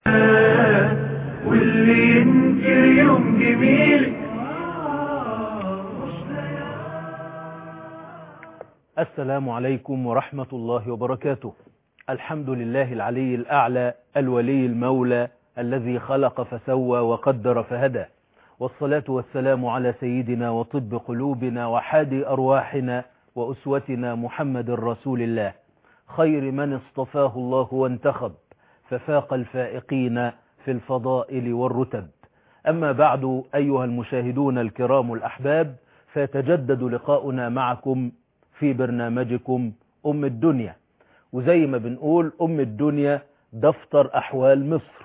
واللي ينكر يوم جميل السلام عليكم ورحمة الله وبركاته الحمد لله العلي الأعلى الولي المولى الذي خلق فسوى وقدر فهدى والصلاة والسلام على سيدنا وطب قلوبنا وحادي أرواحنا وأسوتنا محمد رسول الله خير من اصطفاه الله وانتخب ففاق الفائقين في الفضائل والرتب أما بعد أيها المشاهدون الكرام الأحباب فيتجدد لقاؤنا معكم في برنامجكم أم الدنيا وزي ما بنقول أم الدنيا دفتر أحوال مصر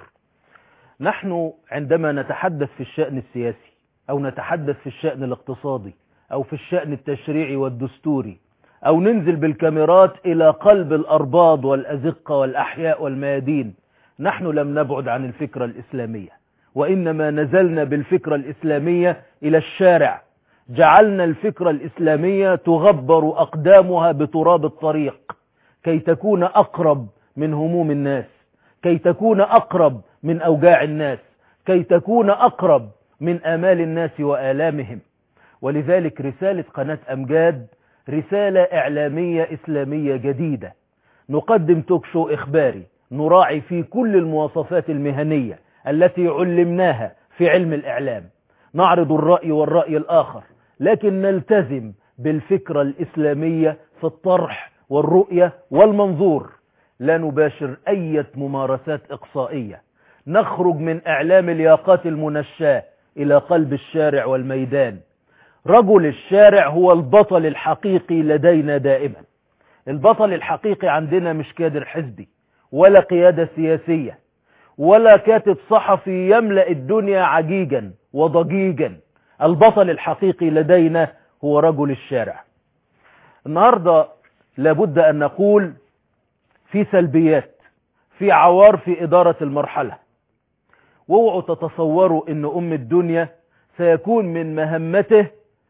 نحن عندما نتحدث في الشأن السياسي أو نتحدث في الشأن الاقتصادي أو في الشأن التشريعي والدستوري أو ننزل بالكاميرات إلى قلب الأرباض والأزقة والأحياء والميادين نحن لم نبعد عن الفكرة الإسلامية وإنما نزلنا بالفكرة الإسلامية إلى الشارع جعلنا الفكرة الإسلامية تغبر أقدامها بتراب الطريق كي تكون أقرب من هموم الناس كي تكون أقرب من أوجاع الناس كي تكون أقرب من آمال الناس وآلامهم ولذلك رسالة قناة أمجاد رسالة إعلامية إسلامية جديدة نقدم توكشو إخباري نراعي في كل المواصفات المهنية التي علمناها في علم الإعلام نعرض الرأي والرأي الآخر لكن نلتزم بالفكرة الإسلامية في الطرح والرؤية والمنظور لا نباشر أي ممارسات إقصائية نخرج من إعلام الياقات المنشاة إلى قلب الشارع والميدان رجل الشارع هو البطل الحقيقي لدينا دائما البطل الحقيقي عندنا مش كادر حزبي ولا قيادة سياسية ولا كاتب صحفي يملأ الدنيا عجيجا وضجيجا البطل الحقيقي لدينا هو رجل الشارع النهاردة لابد أن نقول في سلبيات في عوار في إدارة المرحلة واوعوا تتصوروا أن أم الدنيا سيكون من مهمته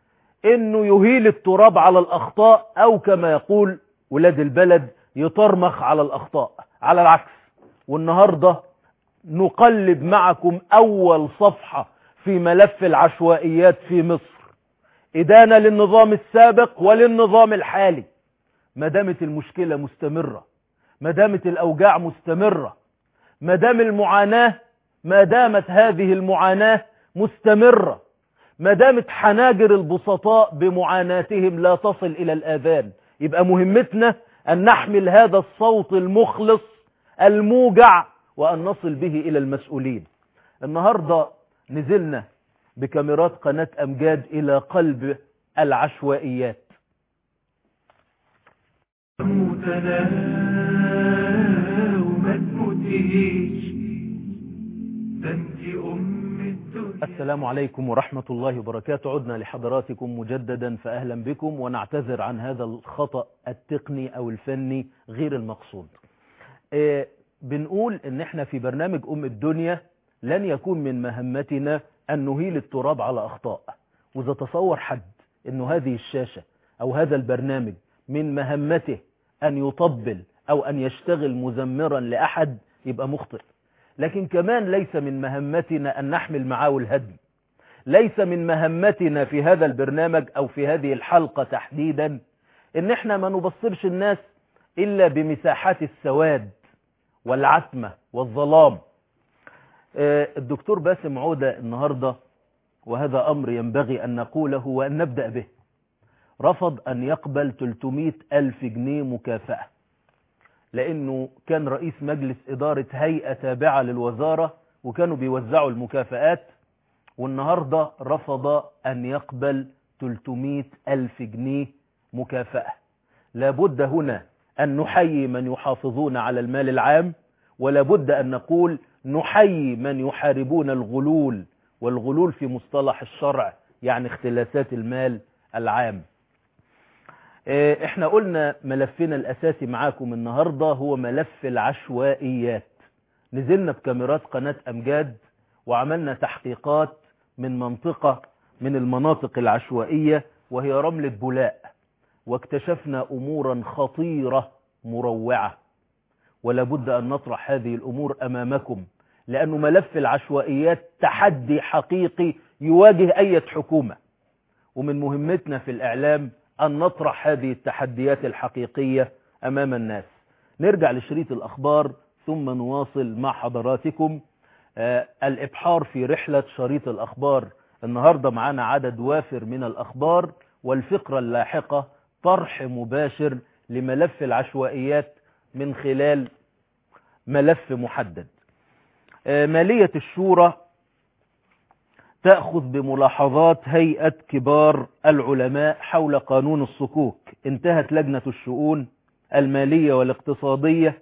أنه يهيل التراب على الأخطاء أو كما يقول ولاد البلد يطرمخ على الأخطاء على العكس والنهاردة نقلب معكم أول صفحة في ملف العشوائيات في مصر إدانة للنظام السابق وللنظام الحالي ما دامت المشكلة مستمرة ما دامت الأوجاع مستمرة ما دام المعاناة ما دامت هذه المعاناة مستمرة ما دامت حناجر البسطاء بمعاناتهم لا تصل إلى الآذان يبقى مهمتنا أن نحمل هذا الصوت المخلص الموجع وأن نصل به إلى المسؤولين النهاردة نزلنا بكاميرات قناة أمجاد إلى قلب العشوائيات موتنا وما تموتيش ده انت ام الدنيا السلام عليكم ورحمة الله وبركاته عدنا لحضراتكم مجددا فأهلا بكم ونعتذر عن هذا الخطأ التقني أو الفني غير المقصود آه، بنقول ان احنا في برنامج ام الدنيا لن يكون من مهمتنا ان نهيل التراب على اخطاء واذا تصور حد انه هذه الشاشة او هذا البرنامج من مهمته ان يطبل او ان يشتغل مزمرا لاحد يبقى مخطئ لكن كمان ليس من مهمتنا ان نحمل معاه الهدم ليس من مهمتنا في هذا البرنامج او في هذه الحلقة تحديدا ان احنا ما نبصرش الناس الا بمساحات السواد والعتمة والظلام آه، الدكتور باسم عودة النهاردة وهذا أمر ينبغي أن نقوله وأن نبدأ به رفض أن يقبل 300 ألف جنيه مكافأة لأنه كان رئيس مجلس إدارة هيئة تابعة للوزارة وكانوا بيوزعوا المكافآت والنهاردة رفض أن يقبل 300 ألف جنيه مكافأة لابد هنا أن نحيي من يحافظون على المال العام ولا بد أن نقول نحيي من يحاربون الغلول والغلول في مصطلح الشرع يعني اختلاسات المال العام اه، احنا قلنا ملفنا الأساسي معاكم النهاردة هو ملف العشوائيات نزلنا بكاميرات قناة أمجاد وعملنا تحقيقات من منطقة من المناطق العشوائية وهي رملة بولاء واكتشفنا أمورا خطيرة مروعة ولا بد أن نطرح هذه الأمور أمامكم لأنه ملف العشوائيات تحدي حقيقي يواجه أي حكومة ومن مهمتنا في الإعلام أن نطرح هذه التحديات الحقيقية أمام الناس نرجع لشريط الأخبار ثم نواصل مع حضراتكم آه الإبحار في رحلة شريط الأخبار النهاردة معنا عدد وافر من الأخبار والفقرة اللاحقة طرح مباشر لملف العشوائيات من خلال ملف محدد آه مالية الشورى تأخذ بملاحظات هيئة كبار العلماء حول قانون الصكوك انتهت لجنة الشؤون المالية والاقتصادية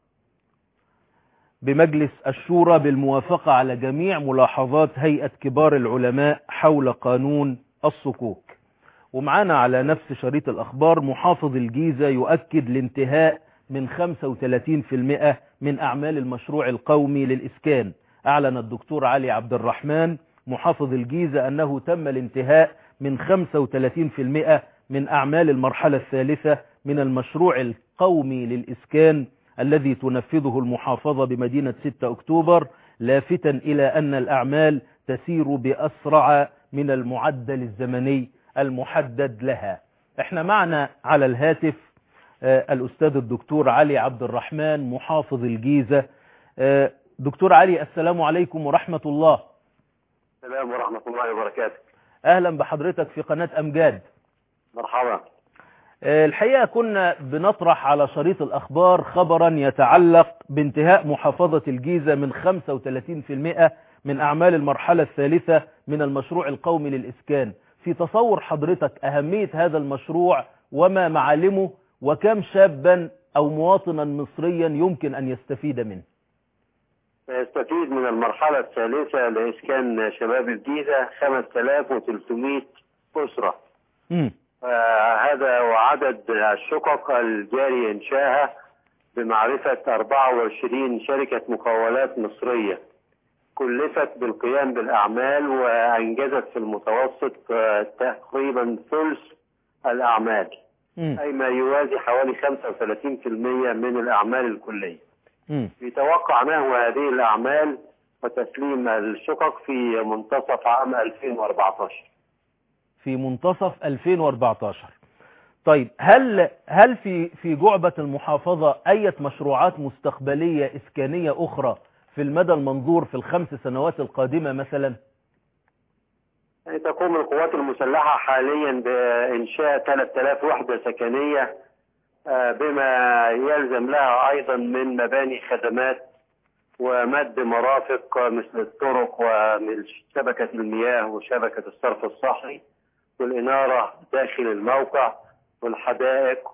بمجلس الشورى بالموافقة على جميع ملاحظات هيئة كبار العلماء حول قانون الصكوك ومعانا على نفس شريط الأخبار محافظ الجيزة يؤكد الانتهاء من 35% من أعمال المشروع القومي للإسكان أعلن الدكتور علي عبد الرحمن محافظ الجيزة أنه تم الانتهاء من 35% من أعمال المرحلة الثالثة من المشروع القومي للإسكان الذي تنفذه المحافظة بمدينة 6 أكتوبر لافتا إلى أن الأعمال تسير بأسرع من المعدل الزمني المحدد لها احنا معنا على الهاتف آه الأستاذ الدكتور علي عبد الرحمن محافظ الجيزة آه دكتور علي السلام عليكم ورحمة الله السلام ورحمة الله وبركاته أهلا بحضرتك في قناة أمجاد مرحبا الحقيقة كنا بنطرح على شريط الأخبار خبرا يتعلق بانتهاء محافظة الجيزة من 35% من أعمال المرحلة الثالثة من المشروع القومي للإسكان في تصور حضرتك أهمية هذا المشروع وما معالمه وكم شابا أو مواطنا مصريا يمكن أن يستفيد منه يستفيد من المرحلة الثالثة لإسكان شباب الجيزة 5300 أسرة م. آه هذا وعدد الشقق الجاري إنشاها بمعرفة 24 شركة مقاولات مصرية كلفت بالقيام بالأعمال وأنجزت في المتوسط آه تقريبا ثلث الأعمال م. أي ما يوازي حوالي 35% من الأعمال الكلية م. يتوقع نهو هذه الأعمال وتسليم الشقق في منتصف عام 2014 في منتصف 2014 طيب هل هل في في جعبة المحافظة أي مشروعات مستقبلية إسكانية أخرى في المدى المنظور في الخمس سنوات القادمة مثلا يعني تقوم القوات المسلحة حاليا بإنشاء 3000 وحدة سكنية بما يلزم لها أيضا من مباني خدمات ومد مرافق مثل الطرق وشبكة المياه وشبكة الصرف الصحي والإنارة داخل الموقع والحدائق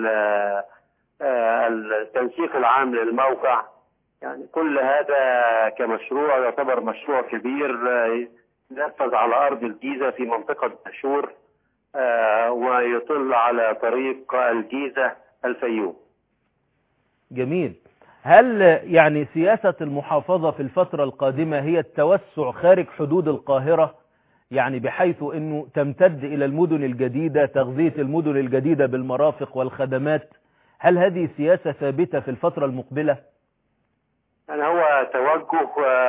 والتنسيق العام للموقع يعني كل هذا كمشروع يعتبر مشروع كبير ينفذ على أرض الجيزة في منطقة دهشور ويطل على طريق الجيزة الفيوم جميل هل يعني سياسة المحافظة في الفترة القادمة هي التوسع خارج حدود القاهرة يعني بحيث أنه تمتد إلى المدن الجديدة تغذية المدن الجديدة بالمرافق والخدمات هل هذه سياسة ثابتة في الفترة المقبلة؟ يعني هو توجه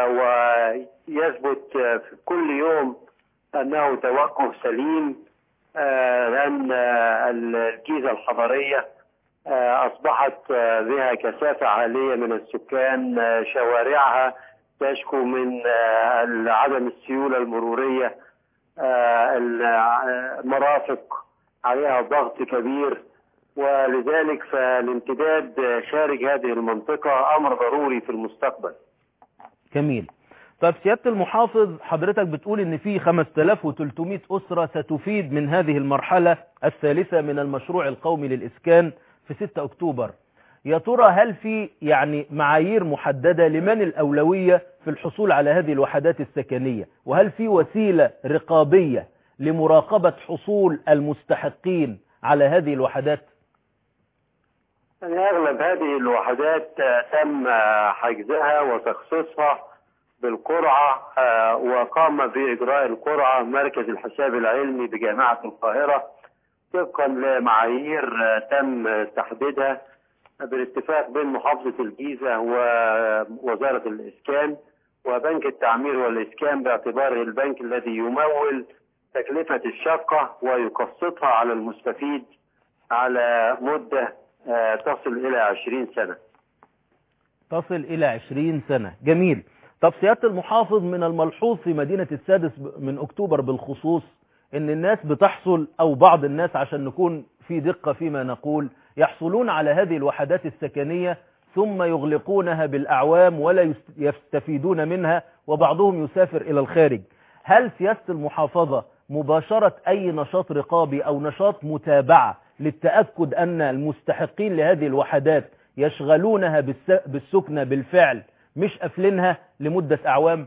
ويثبت في كل يوم أنه توجه سليم لأن الجيزة الحضرية أصبحت بها كثافة عالية من السكان شوارعها تشكو من عدم السيولة المرورية المرافق عليها ضغط كبير ولذلك فالامتداد خارج هذه المنطقة أمر ضروري في المستقبل جميل طيب سيادة المحافظ حضرتك بتقول ان في 5300 أسرة ستفيد من هذه المرحلة الثالثة من المشروع القومي للإسكان في 6 أكتوبر يا ترى هل في يعني معايير محددة لمن الأولوية في الحصول على هذه الوحدات السكنية وهل في وسيلة رقابية لمراقبة حصول المستحقين على هذه الوحدات يعني أغلب هذه الوحدات تم حجزها وتخصيصها بالقرعة وقام بإجراء القرعة مركز الحساب العلمي بجامعة القاهرة طبقا لمعايير تم تحديدها بالاتفاق بين محافظة الجيزة ووزارة الإسكان وبنك التعمير والإسكان باعتباره البنك الذي يمول تكلفة الشقة ويقسطها على المستفيد على مدة آه، تصل إلى 20 سنة تصل إلى 20 سنة جميل طب سيادة المحافظ من الملحوظ في مدينة السادس من أكتوبر بالخصوص ان الناس بتحصل او بعض الناس عشان نكون في دقة فيما نقول يحصلون على هذه الوحدات السكنية ثم يغلقونها بالأعوام ولا يست- يستفيدون منها وبعضهم يسافر إلى الخارج هل سياسة المحافظة مباشرة أي نشاط رقابي أو نشاط متابعة للتأكد أن المستحقين لهذه الوحدات يشغلونها بالس- بالسكنة بالفعل مش قافلينها لمدة أعوام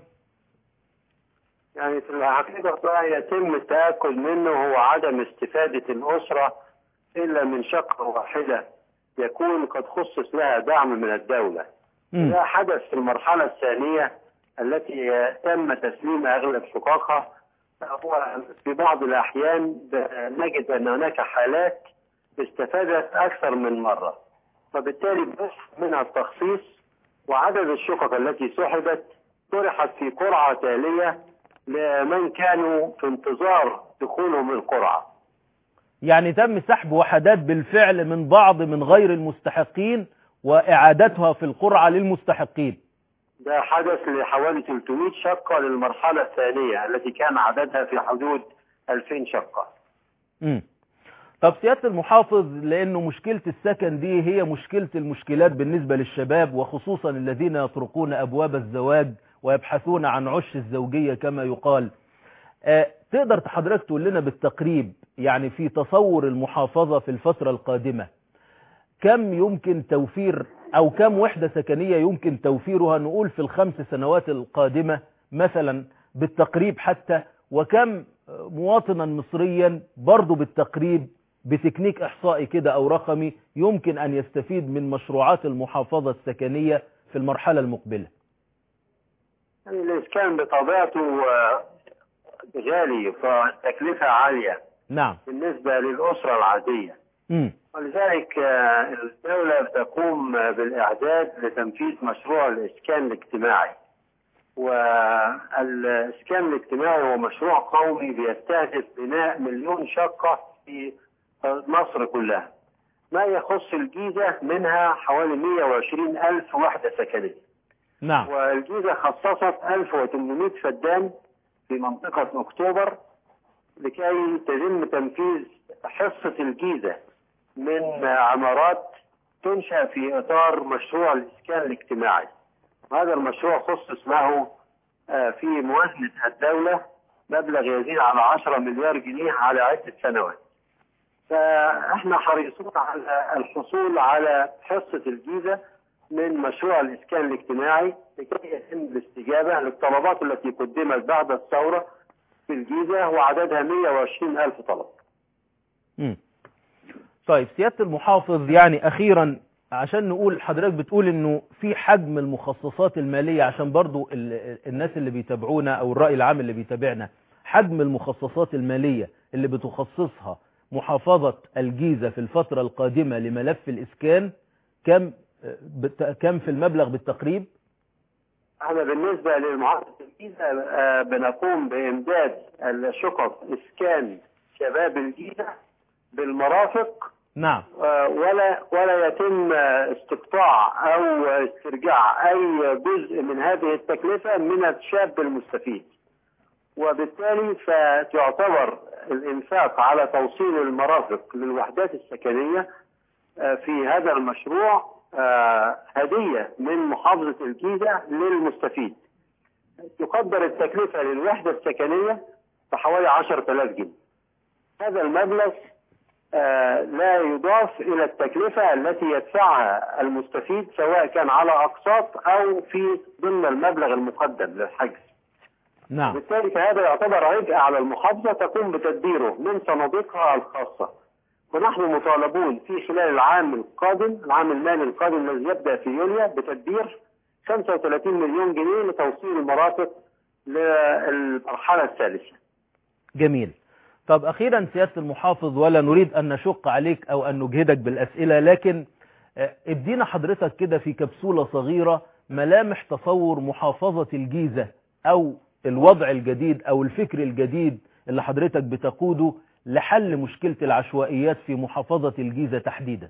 يعني في الحقيقة ما يتم التأكد منه هو عدم استفادة الأسرة إلا من شقة واحدة يكون قد خصص لها دعم من الدولة مم. ده حدث في المرحلة الثانية التي تم تسليم أغلب شققها هو في بعض الأحيان ب- نجد أن هناك حالات استفادت أكثر من مرة فبالتالي بس منها التخصيص وعدد الشقق التي سحبت طرحت في قرعة تالية لمن كانوا في انتظار دخولهم القرعة يعني تم سحب وحدات بالفعل من بعض من غير المستحقين وإعادتها في القرعة للمستحقين ده حدث لحوالي 300 شقة للمرحلة الثانية التي كان عددها في حدود 2000 شقة مم. طب سيادة المحافظ لأنه مشكلة السكن دي هي مشكلة المشكلات بالنسبة للشباب وخصوصا الذين يطرقون أبواب الزواج ويبحثون عن عش الزوجية كما يقال آه، تقدر حضرتك تقول لنا بالتقريب يعني في تصور المحافظة في الفترة القادمة كم يمكن توفير أو كم وحدة سكنية يمكن توفيرها نقول في الخمس سنوات القادمة مثلا بالتقريب حتى وكم مواطنا مصريا برضو بالتقريب بتكنيك إحصائي كده أو رقمي يمكن أن يستفيد من مشروعات المحافظة السكنية في المرحلة المقبلة يعني الإسكان بطبيعته آه، غالي فالتكلفة عالية نعم بالنسبة للأسرة العادية مم. ولذلك آه، الدولة بتقوم آه، بالإعداد لتنفيذ مشروع الإسكان الاجتماعي والإسكان الاجتماعي هو مشروع قومي بيستهدف بناء مليون شقة في مصر كلها ما يخص الجيزة منها حوالي 120 ألف وحدة سكنية نعم والجيزة خصصت 1800 فدان في منطقة أكتوبر لكي يتم تنفيذ حصة الجيزة من عمارات تنشأ في إطار مشروع الإسكان الاجتماعي هذا المشروع خصص له آه، في موازنة الدولة مبلغ يزيد على 10 مليار جنيه على عدة سنوات فاحنا حريصون على الحصول على حصة الجيزة من مشروع الإسكان الاجتماعي لكي يتم الاستجابة للطلبات التي قدمت بعد الثورة في الجيزة وعددها 120 ألف طلب مم. طيب سيادة المحافظ يعني أخيرا عشان نقول حضرتك بتقول انه في حجم المخصصات المالية عشان برضو ال- الناس اللي بيتابعونا او الرأي العام اللي بيتابعنا حجم المخصصات المالية اللي بتخصصها محافظة الجيزة في الفترة القادمة لملف الإسكان كم بت- كم في المبلغ بالتقريب احنا بالنسبة لمحافظة الجيزة آه، بنقوم بإمداد الشقق إسكان شباب الجيزة بالمرافق نعم آه، ولا ولا يتم آه، استقطاع او استرجاع اي جزء من هذه التكلفه من الشاب المستفيد وبالتالي فتعتبر الانفاق على توصيل المرافق للوحدات السكنيه آه، في هذا المشروع آه، هديه من محافظه الجيزه للمستفيد تقدر التكلفه للوحده السكنيه بحوالي 10000 جنيه هذا المبلغ آه، لا يضاف إلى التكلفة التي يدفعها المستفيد سواء كان على أقساط أو في ضمن المبلغ المقدم للحجز نعم بالتالي فهذا يعتبر عبء على المحافظة تقوم بتدبيره من صناديقها الخاصة ونحن مطالبون في خلال العام القادم العام المالي القادم الذي يبدأ في يوليو بتدبير 35 مليون جنيه لتوصيل المرافق للمرحلة الثالثة جميل طب أخيرا سيادة المحافظ ولا نريد أن نشق عليك أو أن نجهدك بالأسئلة لكن آه، ادينا حضرتك كده في كبسولة صغيرة ملامح تصور محافظة الجيزة او الوضع الجديد او الفكر الجديد اللي حضرتك بتقوده لحل مشكلة العشوائيات في محافظة الجيزة تحديدا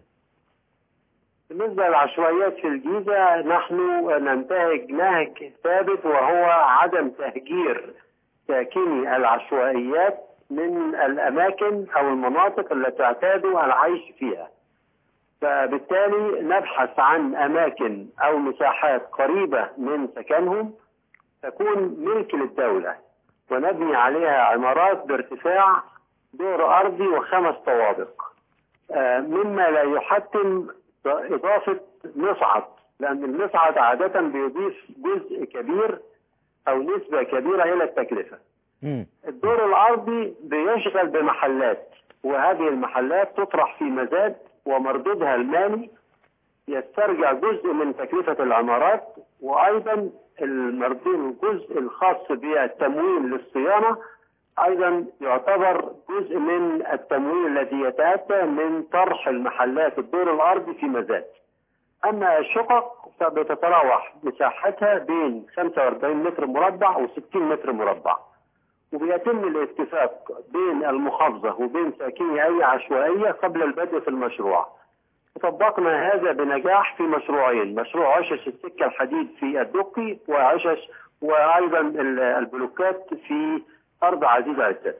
بالنسبة للعشوائيات في الجيزة نحن ننتهج نهج ثابت وهو عدم تهجير ساكني العشوائيات من الأماكن أو المناطق التي اعتادوا العيش فيها فبالتالي نبحث عن أماكن أو مساحات قريبة من سكنهم تكون ملك للدولة ونبني عليها عمارات بارتفاع دور أرضي وخمس طوابق آه، مما لا يحتم إضافة مصعد لأن المصعد عادة بيضيف جزء كبير أو نسبة كبيرة إلى التكلفة مم. الدور الأرضي بيشغل بمحلات وهذه المحلات تطرح في مزاد ومردودها المالي يسترجع جزء من تكلفة العمارات وأيضا المردود الجزء الخاص بالتمويل للصيانة أيضا يعتبر جزء من التمويل الذي يتأتى من طرح المحلات الدور الأرضي في مزاد أما الشقق فبتتراوح مساحتها بين 45 متر مربع و 60 متر مربع وبيتم الاتفاق بين المحافظة وبين ساكني أي عشوائية قبل البدء في المشروع طبقنا هذا بنجاح في مشروعين مشروع عشش السكة الحديد في الدقي وعشش وأيضا ال- البلوكات في أرض عزيز عزت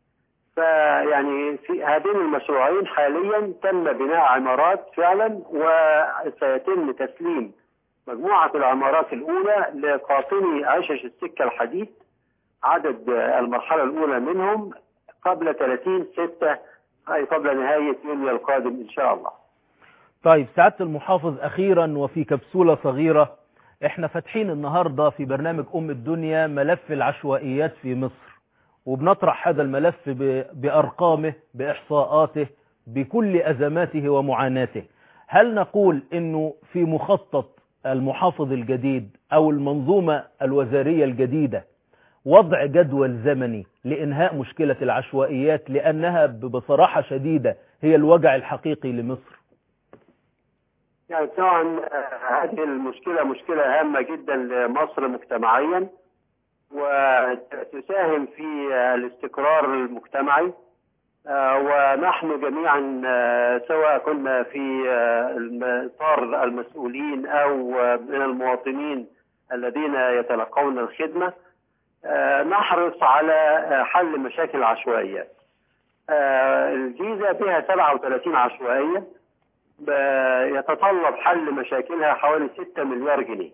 فيعني في هذين المشروعين حاليا تم بناء عمارات فعلا وسيتم تسليم مجموعة العمارات الأولى لقاطني عشش السكة الحديد عدد المرحلة الأولى منهم قبل 30 6 أي قبل نهاية يونيو القادم إن شاء الله طيب سعادة المحافظ أخيرا وفي كبسولة صغيرة احنا فاتحين النهاردة في برنامج أم الدنيا ملف العشوائيات في مصر وبنطرح هذا الملف ب- بأرقامه بإحصاءاته بكل أزماته ومعاناته هل نقول أنه في مخطط المحافظ الجديد أو المنظومة الوزارية الجديدة وضع جدول زمني لإنهاء مشكلة العشوائيات لأنها ب- بصراحة شديدة هي الوجع الحقيقي لمصر يعني طبعا آه، هذه المشكلة مشكلة هامة جدا لمصر مجتمعيا وتساهم في آه، الاستقرار المجتمعي آه، ونحن جميعا آه، سواء كنا في آه، الم- اطار المسؤولين او آه، من المواطنين الذين يتلقون الخدمه آه، نحرص على آه، حل مشاكل العشوائيات. آه، الجيزه فيها 37 عشوائيه ب- يتطلب حل مشاكلها حوالي 6 مليار جنيه.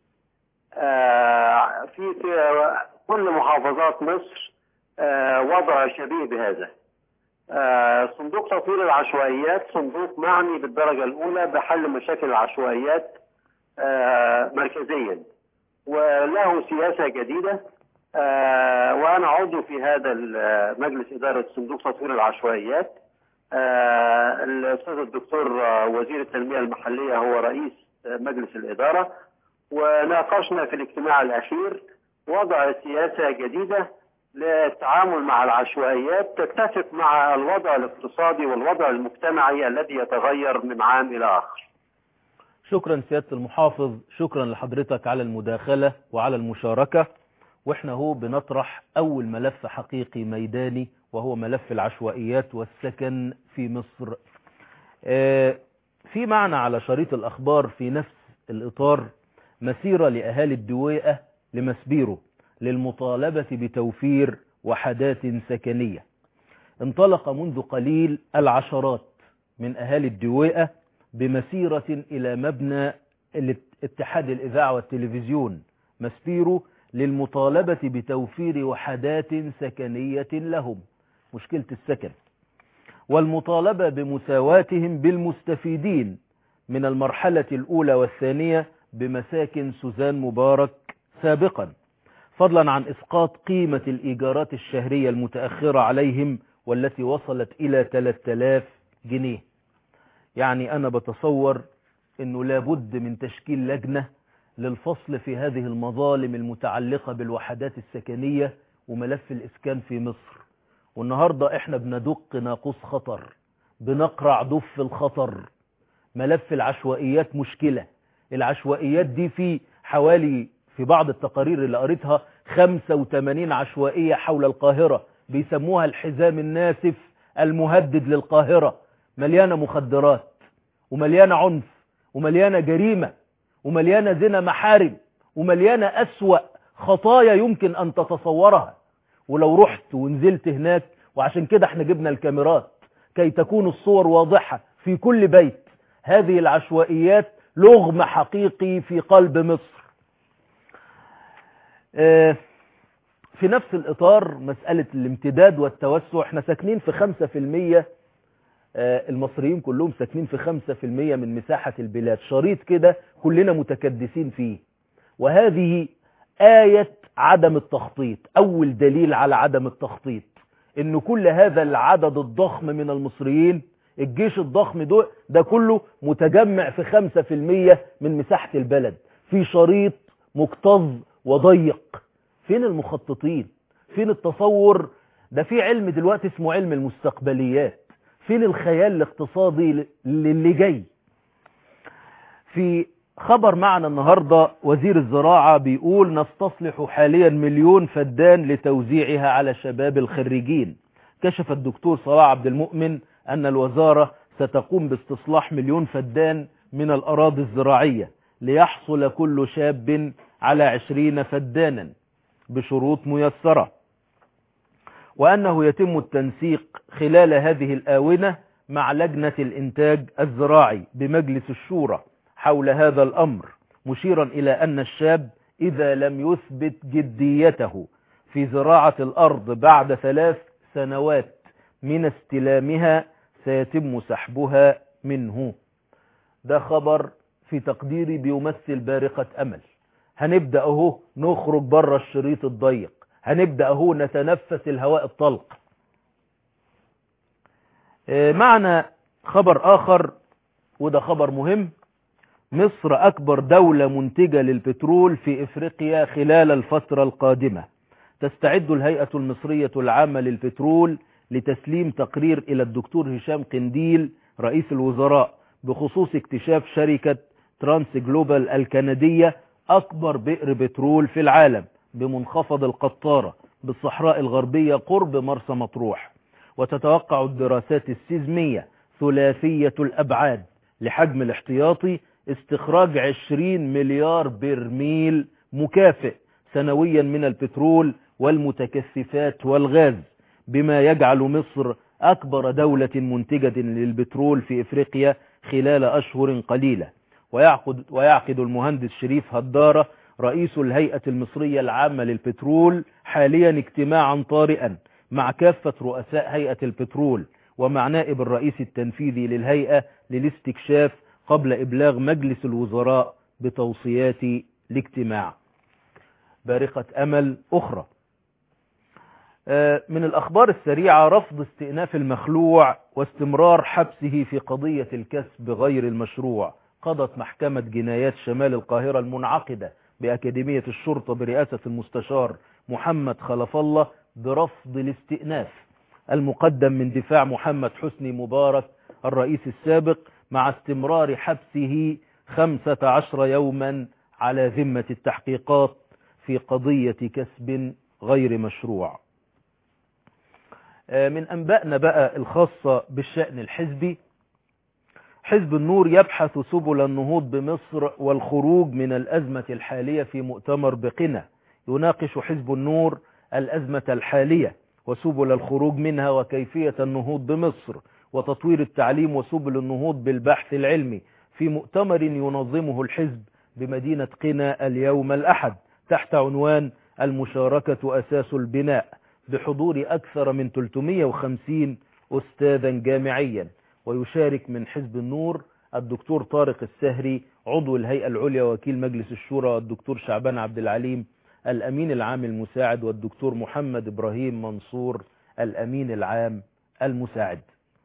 آه، في في كل محافظات مصر آه، وضع شبيه بهذا. آه، صندوق تطوير العشوائيات صندوق معني بالدرجة الأولى بحل مشاكل العشوائيات آه، مركزيا وله سياسة جديدة آه، وأنا عضو في هذا ال- مجلس إدارة صندوق تطوير العشوائيات آه، الأستاذ الدكتور آه، وزير التنمية المحلية هو رئيس آه، مجلس الإدارة وناقشنا في الاجتماع الأخير وضع سياسة جديدة للتعامل مع العشوائيات تتفق مع الوضع الاقتصادي والوضع المجتمعي الذي يتغير من عام إلى آخر شكرا سيادة المحافظ شكرا لحضرتك على المداخلة وعلى المشاركة واحنا هو بنطرح اول ملف حقيقي ميداني وهو ملف العشوائيات والسكن في مصر آه، في معنى على شريط الاخبار في نفس الاطار مسيرة لاهالي الدويقة لمسبيرو للمطالبة بتوفير وحدات سكنية انطلق منذ قليل العشرات من اهالي الدويقة بمسيرة إلى مبنى اتحاد الإذاعة والتلفزيون مسبيرو للمطالبة بتوفير وحدات سكنية لهم مشكلة السكن والمطالبة بمساواتهم بالمستفيدين من المرحلة الأولى والثانية بمساكن سوزان مبارك سابقا فضلا عن إسقاط قيمة الإيجارات الشهرية المتأخرة عليهم والتي وصلت إلى 3000 جنيه يعني أنا بتصور أنه لابد من تشكيل لجنة للفصل في هذه المظالم المتعلقة بالوحدات السكنية وملف الإسكان في مصر والنهاردة إحنا بندق ناقوس خطر بنقرع دف الخطر ملف العشوائيات مشكلة العشوائيات دي في حوالي في بعض التقارير اللي قريتها 85 عشوائية حول القاهرة بيسموها الحزام الناسف المهدد للقاهرة مليانة مخدرات ومليانة عنف ومليانة جريمة ومليانة زنا محارم ومليانة أسوأ خطايا يمكن أن تتصورها ولو رحت ونزلت هناك وعشان كده احنا جبنا الكاميرات كي تكون الصور واضحة في كل بيت هذه العشوائيات لغم حقيقي في قلب مصر اه في نفس الإطار مسألة الامتداد والتوسع احنا ساكنين في خمسة في المية المصريين كلهم ساكنين في خمسة في المية من مساحة البلاد شريط كده كلنا متكدسين فيه وهذه آية عدم التخطيط أول دليل على عدم التخطيط إن كل هذا العدد الضخم من المصريين الجيش الضخم ده, ده كله متجمع في خمسة في المية من مساحة البلد في شريط مكتظ وضيق فين المخططين فين التصور ده في علم دلوقتي اسمه علم المستقبليات فين الخيال الاقتصادي اللي جاي في خبر معنا النهاردة وزير الزراعة بيقول نستصلح حاليا مليون فدان لتوزيعها على شباب الخريجين كشف الدكتور صلاح عبد المؤمن أن الوزارة ستقوم باستصلاح مليون فدان من الأراضي الزراعية ليحصل كل شاب على عشرين فدانا بشروط ميسرة وأنه يتم التنسيق خلال هذه الآونة مع لجنة الإنتاج الزراعي بمجلس الشورى حول هذا الأمر مشيرا إلى أن الشاب إذا لم يثبت جديته في زراعة الأرض بعد ثلاث سنوات من استلامها سيتم سحبها منه ده خبر في تقديري بيمثل بارقة أمل هنبدأ اهو نخرج بره الشريط الضيق هنبدأ اهو نتنفس الهواء الطلق معنا خبر آخر وده خبر مهم مصر أكبر دولة منتجة للبترول في إفريقيا خلال الفترة القادمة تستعد الهيئة المصرية العامة للبترول لتسليم تقرير إلى الدكتور هشام قنديل رئيس الوزراء بخصوص اكتشاف شركة ترانس جلوبال الكندية أكبر بئر بترول في العالم بمنخفض القطارة بالصحراء الغربية قرب مرسى مطروح وتتوقع الدراسات السيزمية ثلاثية الأبعاد لحجم الاحتياطي استخراج 20 مليار برميل مكافئ سنويا من البترول والمتكثفات والغاز بما يجعل مصر أكبر دولة منتجة للبترول في إفريقيا خلال أشهر قليلة ويعقد, ويعقد المهندس شريف هدارة رئيس الهيئة المصرية العامة للبترول حاليا اجتماعا طارئا مع كافة رؤساء هيئة البترول ومع نائب الرئيس التنفيذي للهيئة للاستكشاف قبل إبلاغ مجلس الوزراء بتوصيات الاجتماع بارقة أمل أخرى من الأخبار السريعة رفض استئناف المخلوع واستمرار حبسه في قضية الكسب غير المشروع قضت محكمة جنايات شمال القاهرة المنعقدة بأكاديمية الشرطة برئاسة المستشار محمد خلف الله برفض الاستئناف المقدم من دفاع محمد حسني مبارك الرئيس السابق مع استمرار حبسه خمسة عشر يوما على ذمة التحقيقات في قضية كسب غير مشروع من أنبائنا بقى الخاصة بالشأن الحزبي حزب النور يبحث سبل النهوض بمصر والخروج من الأزمة الحالية في مؤتمر بقنا يناقش حزب النور الأزمة الحالية وسبل الخروج منها وكيفية النهوض بمصر وتطوير التعليم وسبل النهوض بالبحث العلمي في مؤتمر ينظمه الحزب بمدينة قنا اليوم الأحد تحت عنوان المشاركة أساس البناء بحضور أكثر من 350 أستاذا جامعيا ويشارك من حزب النور الدكتور طارق السهري عضو الهيئة العليا وكيل مجلس الشورى والدكتور شعبان عبد العليم الأمين العام المساعد والدكتور محمد إبراهيم منصور الأمين العام المساعد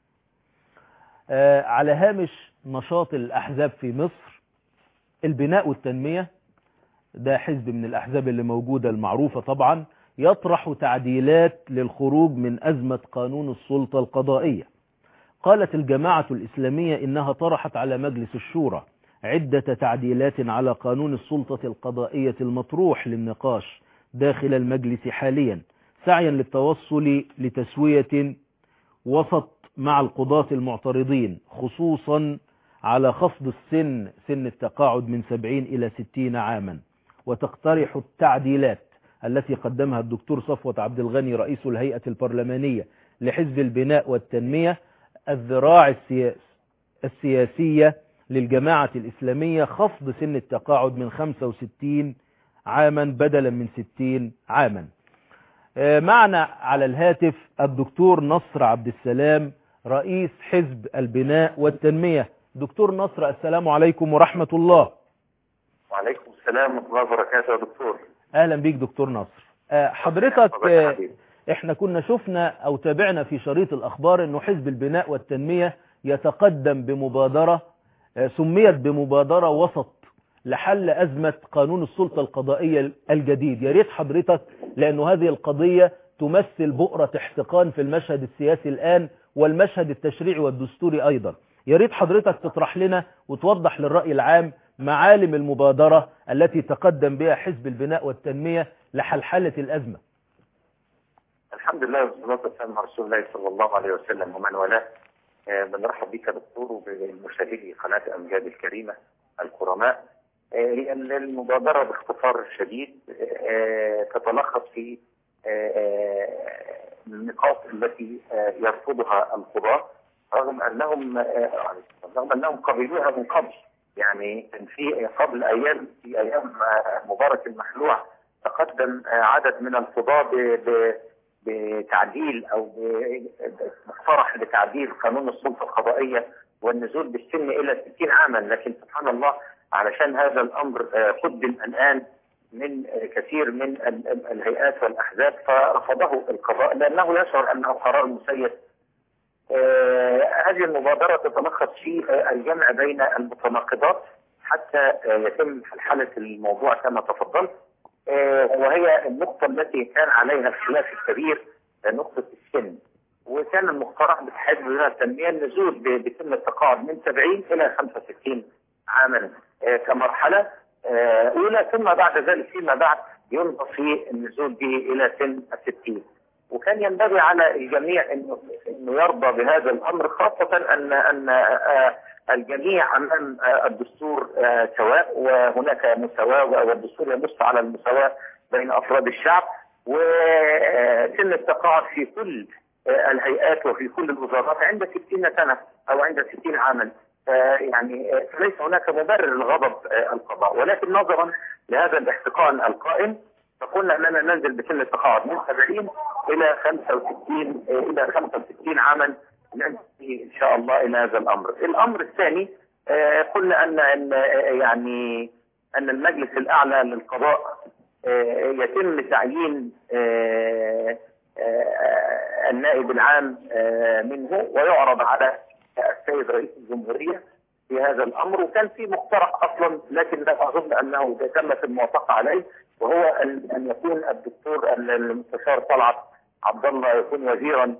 آه على هامش نشاط الأحزاب في مصر البناء والتنمية ده حزب من الأحزاب اللي موجودة المعروفة طبعا يطرح تعديلات للخروج من أزمة قانون السلطة القضائية قالت الجماعة الإسلامية إنها طرحت على مجلس الشورى عدة تعديلات على قانون السلطة القضائية المطروح للنقاش داخل المجلس حاليا سعيا للتوصل لتسوية وسط مع القضاة المعترضين خصوصا على خفض السن سن التقاعد من 70 إلى 60 عاما وتقترح التعديلات التي قدمها الدكتور صفوة عبد الغني رئيس الهيئة البرلمانية لحزب البناء والتنمية الذراع السياس السياسية للجماعة الإسلامية خفض سن التقاعد من 65 عاما بدلا من 60 عاما معنا على الهاتف الدكتور نصر عبد السلام رئيس حزب البناء والتنمية دكتور نصر السلام عليكم ورحمة الله وعليكم السلام ورحمة الله وبركاته يا دكتور أهلا بيك دكتور نصر حضرتك احنا كنا شفنا او تابعنا في شريط الاخبار انه حزب البناء والتنمية يتقدم بمبادرة سميت بمبادرة وسط لحل أزمة قانون السلطة القضائية الجديد يا ريت حضرتك لأنه هذه القضية تمثل بؤرة احتقان في المشهد السياسي الآن والمشهد التشريعي والدستوري أيضا يا ريت حضرتك تطرح لنا وتوضح للرأي العام معالم المبادرة التي تقدم بها حزب البناء والتنمية لحلحلة الأزمة الحمد لله والصلاة والسلام على رسول الله صلى الله عليه وسلم ومن والاه بنرحب بك دكتور وبمشاهدي قناة أمجاد الكريمة الكرماء هي المبادرة باختصار شديد تتلخص في النقاط التي يرفضها القضاة رغم أنهم رغم أنهم قبلوها من قبل يعني كان في قبل أيام في أيام مبارك المخلوع تقدم عدد من القضاة بتعديل أو مقترح بتعديل قانون السلطة القضائية والنزول بالسن إلى 60 عاما لكن سبحان الله علشان هذا الأمر قدم الآن من كثير من الهيئات والأحزاب فرفضه القضاء لأنه يشعر أنه قرار مسيس هذه المبادرة تتلخص في الجمع بين المتناقضات حتى يتم حلحلة الموضوع كما تفضلت وهي النقطة التي كان عليها الخلاف الكبير نقطة السن وكان المقترح بحزب بناء التنمية النزول بسن التقاعد من 70 إلى 65 عاما كمرحلة أولى ثم بعد ذلك فيما بعد ينظر في النزول به إلى سن الستين وكان ينبغي على الجميع انه انه يرضى بهذا الامر خاصه ان ان الجميع امام الدستور سواء وهناك مساواه والدستور ينص على المساواه بين افراد الشعب وسن التقاعد في كل الهيئات وفي كل الوزارات عند 60 سنه او عند 60 عاما يعني فليس هناك مبرر لغضب القضاء ولكن نظرا لهذا الاحتقان القائم فقلنا اننا ننزل بسن التقاعد من 70 الى 65 الى 65 عاما ننتهي ان شاء الله الى هذا الامر. الامر الثاني قلنا ان ان يعني ان المجلس الاعلى للقضاء يتم تعيين النائب العام منه ويعرض على السيد رئيس الجمهوريه في هذا الامر وكان في مقترح اصلا لكن لا اظن انه تمت الموافقه عليه وهو ان يكون الدكتور المستشار طلعت عبد الله يكون وزيرا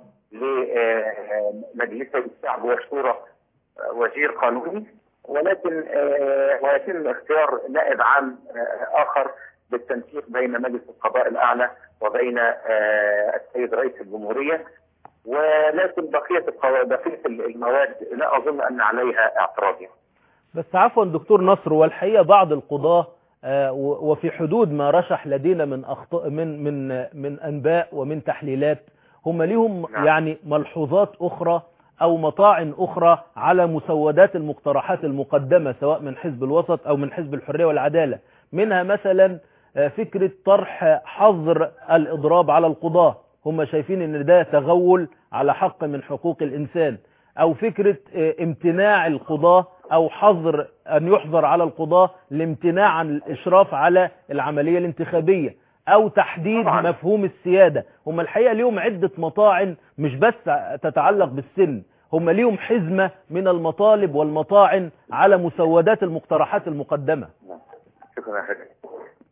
لمجلس الشعب والشورى وزير قانوني ولكن ويتم اختيار نائب عام اخر بالتنسيق بين مجلس القضاء الاعلى وبين السيد رئيس الجمهوريه ولكن بقيه بقيه المواد لا اظن ان عليها اعتراض بس عفوا دكتور نصر والحقيقه بعض القضاه وفي حدود ما رشح لدينا من أخطاء من من من انباء ومن تحليلات هم ليهم نعم. يعني ملحوظات اخرى او مطاعن اخرى على مسودات المقترحات المقدمه سواء من حزب الوسط او من حزب الحريه والعداله منها مثلا فكره طرح حظر الاضراب على القضاه هم شايفين ان ده تغول على حق من حقوق الانسان او فكره امتناع القضاه او حظر ان يحظر على القضاة الامتناع عن الاشراف على العملية الانتخابية او تحديد طبعا. مفهوم السيادة هم الحقيقة ليهم عدة مطاعن مش بس تتعلق بالسن هم ليهم حزمة من المطالب والمطاعن على مسودات المقترحات المقدمة شكرا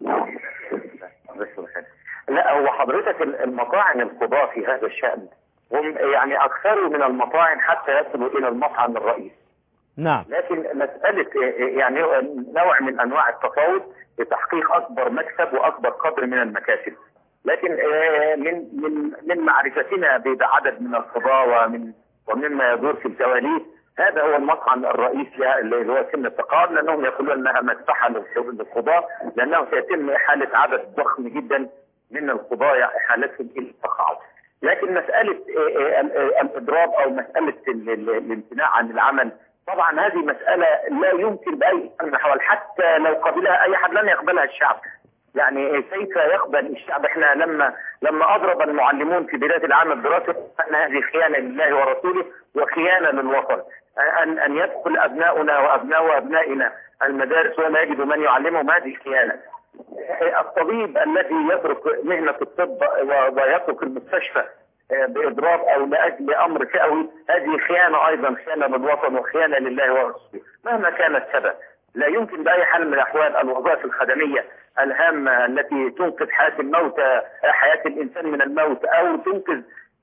لا هو حضرتك المطاعن القضاة في هذا الشأن هم يعني اكثروا من المطاعم حتى يصلوا الى المطعم الرئيسي نعم لكن مسألة يعني نوع من أنواع التفاوض لتحقيق أكبر مكسب وأكبر قدر من المكاسب لكن من من من معرفتنا بعدد من القضاة ومن ومما يدور في الكواليس هذا هو المطعم الرئيسي اللي هو سن التقاعد لأنهم يقولون أنها مساحة للقضاة لأنه سيتم إحالة عدد ضخم جدا من القضاة إحالتهم إلى التقاعد لكن مسألة الإضراب أو مسألة الامتناع عن العمل طبعا هذه مسألة لا يمكن بأي حال حتى لو قبلها أي أحد لن يقبلها الشعب يعني كيف يقبل الشعب احنا لما لما اضرب المعلمون في بدايه العام الدراسي ان هذه خيانه لله ورسوله وخيانه للوطن ان ان يدخل ابناؤنا وابناء ابنائنا المدارس ولا يجدوا من يعلمهم هذه خيانه الطبيب الذي يترك مهنه الطب ويترك المستشفى باضراب او لاجل امر فئوي هذه خيانه ايضا خيانه للوطن وخيانه لله ورسوله مهما كان السبب لا يمكن باي حال من الاحوال الوظائف الخدميه الهامه التي تنقذ حياه الموتى حياه الانسان من الموت او تنقذ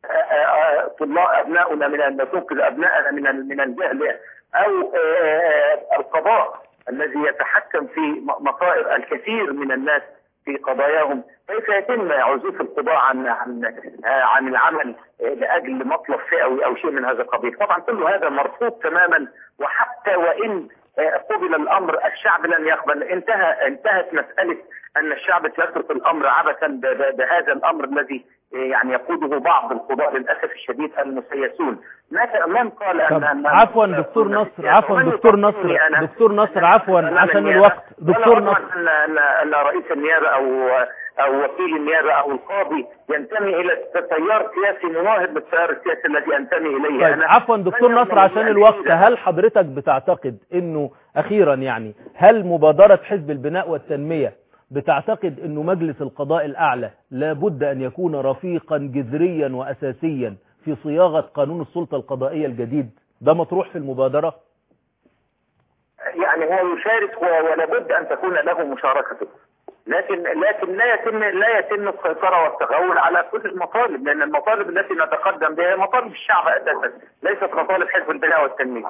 طلاب ابنائنا من تنقذ ابنائنا من من الجهل او القضاء الذي يتحكم في مصائر الكثير من الناس في قضاياهم كيف يتم عزوف القضاء عن عن عن العمل لاجل مطلب فئوي او شيء من هذا القبيل طبعا كل هذا مرفوض تماما وحتى وان قبل الامر الشعب لن يقبل انتهى انتهت مساله ان الشعب سيترك الامر عبثا بهذا الامر الذي يعني يقوده بعض القضاء للاسف الشديد المسيسون من قال ان, أن عفوا دكتور نصر عفوا دكتور نصر دكتور نصر عفوا عشان الوقت دكتور نصر ان ان رئيس النيابه او او وكيل النيابه او القاضي ينتمي الى تيار سياسي مناهض بالتيار السياسي الذي انتمي اليه طيب عفوا دكتور نصر عشان الوقت هل حضرتك بتعتقد انه اخيرا يعني هل مبادره حزب البناء والتنميه بتعتقد انه مجلس القضاء الاعلى لابد ان يكون رفيقا جذريا واساسيا في صياغه قانون السلطه القضائيه الجديد ده مطروح في المبادره يعني هو يشارك ولابد ان تكون له مشاركته لكن لكن لا يتم لا يتم السيطره والتغول على كل المطالب لان المطالب التي نتقدم بها مطالب الشعب اساسا ليست مطالب حزب البناء والتنميه.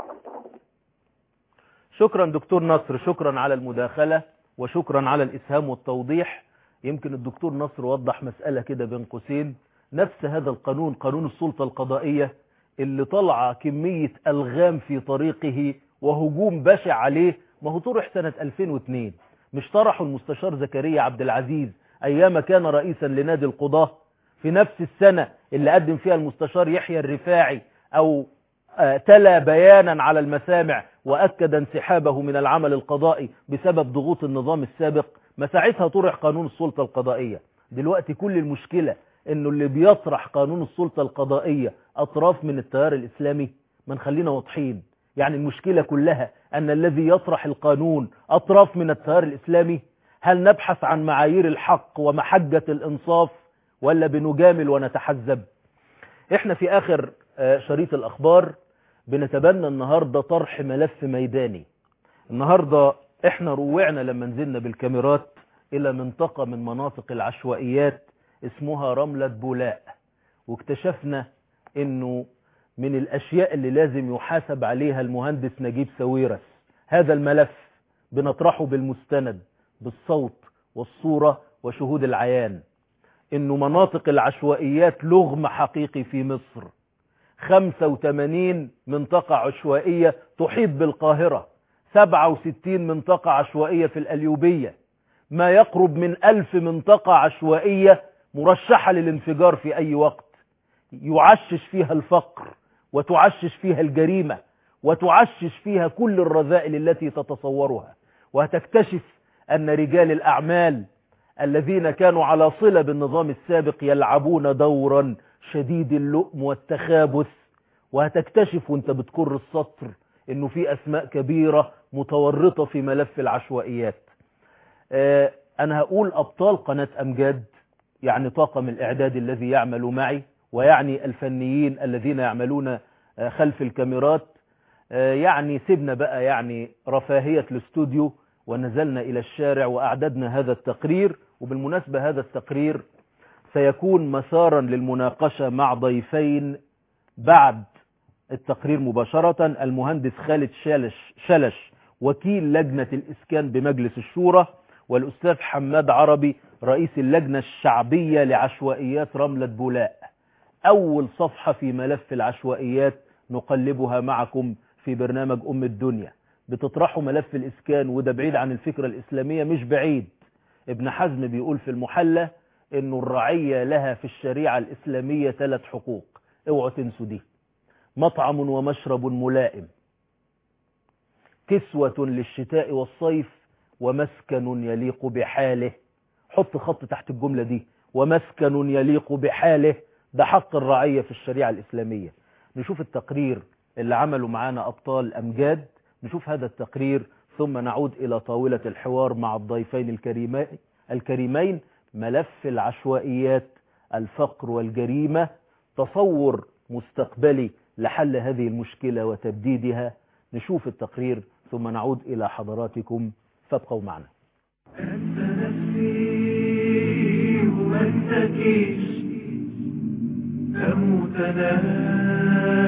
شكرا دكتور نصر شكرا على المداخله وشكرا على الاسهام والتوضيح يمكن الدكتور نصر وضح مساله كده بين قوسين نفس هذا القانون قانون السلطه القضائيه اللي طلع كميه الغام في طريقه وهجوم بشع عليه ما هو طرح سنه 2002 مش طرحه المستشار زكريا عبد العزيز ايام كان رئيسا لنادي القضاة في نفس السنة اللي قدم فيها المستشار يحيى الرفاعي او تلا بيانا على المسامع واكد انسحابه من العمل القضائي بسبب ضغوط النظام السابق ما ساعتها طرح قانون السلطة القضائية دلوقتي كل المشكلة انه اللي بيطرح قانون السلطة القضائية اطراف من التيار الاسلامي ما نخلينا واضحين يعني المشكلة كلها أن الذي يطرح القانون أطراف من التيار الإسلامي هل نبحث عن معايير الحق ومحجة الإنصاف ولا بنجامل ونتحزب إحنا في آخر شريط الأخبار بنتبنى النهاردة طرح ملف ميداني النهاردة إحنا روعنا لما نزلنا بالكاميرات إلى منطقة من مناطق العشوائيات اسمها رملة بولاء واكتشفنا إنه من الأشياء اللي لازم يحاسب عليها المهندس نجيب ساويرس هذا الملف بنطرحه بالمستند بالصوت والصورة وشهود العيان إنه مناطق العشوائيات لغم حقيقي في مصر 85 منطقة عشوائية تحيط بالقاهرة 67 منطقة عشوائية في الأليوبية ما يقرب من ألف منطقة عشوائية مرشحة للانفجار في أي وقت يعشش فيها الفقر وتعشش فيها الجريمة وتعشش فيها كل الرذائل التي تتصورها وهتكتشف أن رجال الأعمال الذين كانوا على صلة بالنظام السابق يلعبون دورا شديد اللؤم والتخابث وهتكتشف وانت بتكر السطر انه في اسماء كبيرة متورطة في ملف العشوائيات اه انا هقول ابطال قناة امجاد يعني طاقم الاعداد الذي يعمل معي ويعني الفنيين الذين يعملون خلف الكاميرات يعني سيبنا بقى يعني رفاهية الاستوديو ونزلنا إلى الشارع وأعددنا هذا التقرير وبالمناسبة هذا التقرير سيكون مسارا للمناقشة مع ضيفين بعد التقرير مباشرة المهندس خالد شالش, شلش وكيل لجنة الإسكان بمجلس الشورى والأستاذ حماد عربي رئيس اللجنة الشعبية لعشوائيات رملة بولاء أول صفحة في ملف العشوائيات نقلبها معكم في برنامج أم الدنيا بتطرحوا ملف الإسكان وده بعيد عن الفكرة الإسلامية مش بعيد ابن حزم بيقول في المحلة انه الرعية لها في الشريعة الإسلامية ثلاث حقوق اوعوا تنسوا دي مطعم ومشرب ملائم كسوة للشتاء والصيف ومسكن يليق بحاله حط خط تحت الجملة دي ومسكن يليق بحاله ده حق الرعية في الشريعة الإسلامية نشوف التقرير اللي عملوا معانا أبطال أمجاد نشوف هذا التقرير ثم نعود إلى طاولة الحوار مع الضيفين الكريمين, الكريمين ملف العشوائيات الفقر والجريمة تصور مستقبلي لحل هذه المشكلة وتبديدها نشوف التقرير ثم نعود إلى حضراتكم فابقوا معنا أنت نفسي وما انتكيش أموت أنا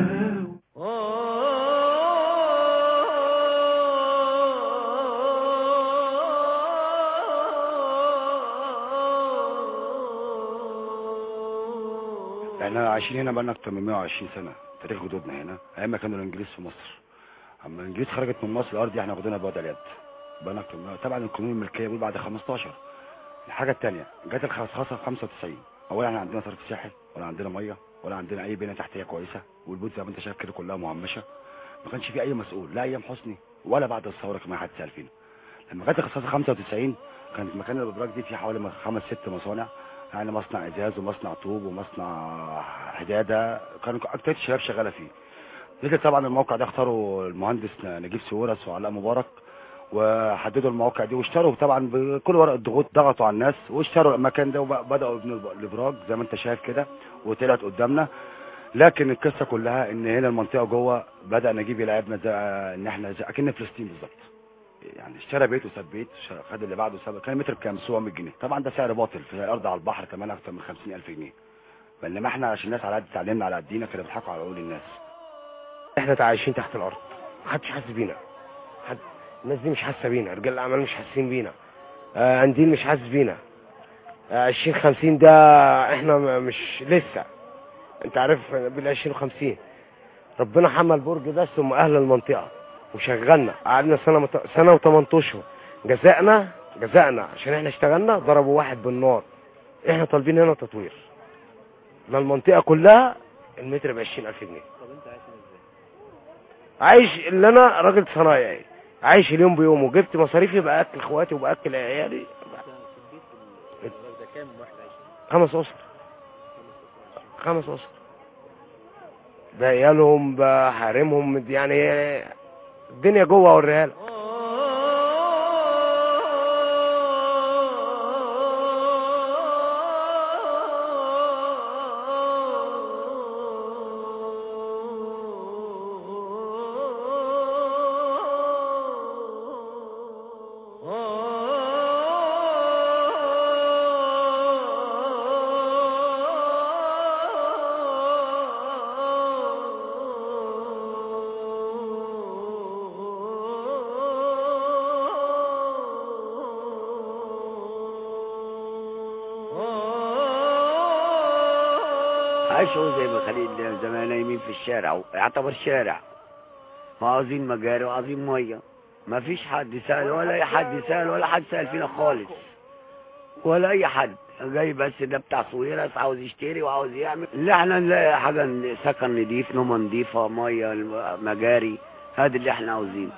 احنا عايشين هنا بقالنا اكتر من 120 سنه تاريخ جدودنا هنا ايام ما كانوا الانجليز في مصر اما الانجليز خرجت من مصر الارض دي احنا واخدينها بوضع اليد بقالنا اكتر من طبعا القانون الملكيه بيقول بعد 15 الحاجه الثانيه جت الخصخصه في 95 اولا احنا عندنا صرف صحي ولا عندنا ميه ولا عندنا اي بنيه تحتيه كويسه والبيوت زي ما انت شايف كده كلها مهمشه ما كانش في اي مسؤول لا ايام حسني ولا بعد الثوره كمان حد سال فينا لما جت الخصخصه 95 كانت مكان الابراج دي في حوالي خمس ست مصانع يعني مصنع ازاز ومصنع طوب ومصنع حداده كانوا اكتر الشباب شغاله فيه نزل طبعا الموقع ده اختاروا المهندس نجيب سويرس وعلاء مبارك وحددوا المواقع دي واشتروا طبعا بكل ورق الضغوط ضغطوا على الناس واشتروا المكان ده وبداوا يبنوا الابراج زي ما انت شايف كده وطلعت قدامنا لكن القصه كلها ان هنا المنطقه جوه بدا نجيب يلعبنا زي ان احنا زي اكن فلسطين بالظبط يعني اشترى بيت وساب بيت خد اللي بعده ساب كان متر بكام 700 جنيه طبعا ده سعر باطل في الارض على البحر كمان اكتر من 50000 جنيه بينما احنا عشان الناس على قد تعليمنا على قدينا كانوا بيضحكوا على عقول الناس احنا عايشين تحت الارض محدش حاسس بينا حد الناس دي مش حاسه بينا رجال الاعمال مش حاسين بينا آه انديل مش حاسس بينا آه 20 50 ده احنا م- مش لسه انت عارف بال 20 و50 ربنا حمى البرج ده ثم اهل المنطقه وشغلنا قعدنا سنه مت... سنه و8 اشهر جزائنا جزائنا عشان احنا اشتغلنا ضربوا واحد بالنار احنا طالبين هنا تطوير ما المنطقه كلها المتر ب 20000 جنيه عايش اللي انا راجل صنايعي عايش اليوم بيومه جبت مصاريفي باكل اخواتي وباكل عيالي خمس اسر خمس اسر بعيالهم بحارمهم يعني الدنيا جوه اوريها لك عاشوا زي ما خليل زمان نايمين في الشارع يعتبر شارع وعاوزين مجاري وعاوزين ميه ما فيش حد سأل ولا اي حد سأل ولا حد سأل فينا خالص ولا اي حد جاي بس ده بتاع صويرس عاوز يشتري وعاوز يعمل اللي احنا نلاقي حاجه سكن نضيف نومه نضيفه ميه مجاري هذا اللي احنا عاوزينه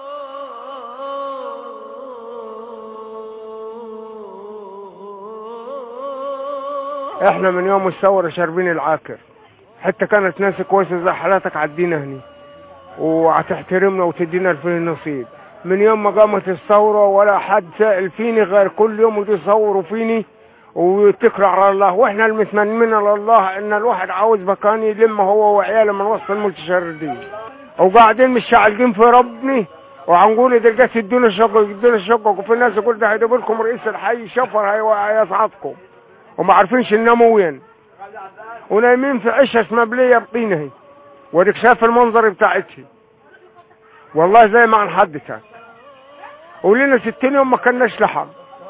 احنا من يوم الثوره شاربين العاكر حتى كانت ناس كويسه زي حالاتك عدينا هني وهتحترمنا وتدينا الفين النصيب من يوم ما قامت الثوره ولا حد سائل فيني غير كل يوم يجي يصوروا فيني ويتكلوا على الله واحنا المتمنين على الله ان الواحد عاوز مكان يلم هو وعياله من وسط المتشردين وقاعدين مش شاعلين في ربني وهنقول دلوقتي ادونا شقق ادونا شقق وفي ناس يقول ده هيجيب لكم رئيس الحي شفر هي- هيصعدكم وما عارفينش نناموا وين ونايمين في عشش مبلية بطينه وديك شاف المنظر بتاعتها والله زي ما حدثك ولينا ستين يوم ما كناش لحم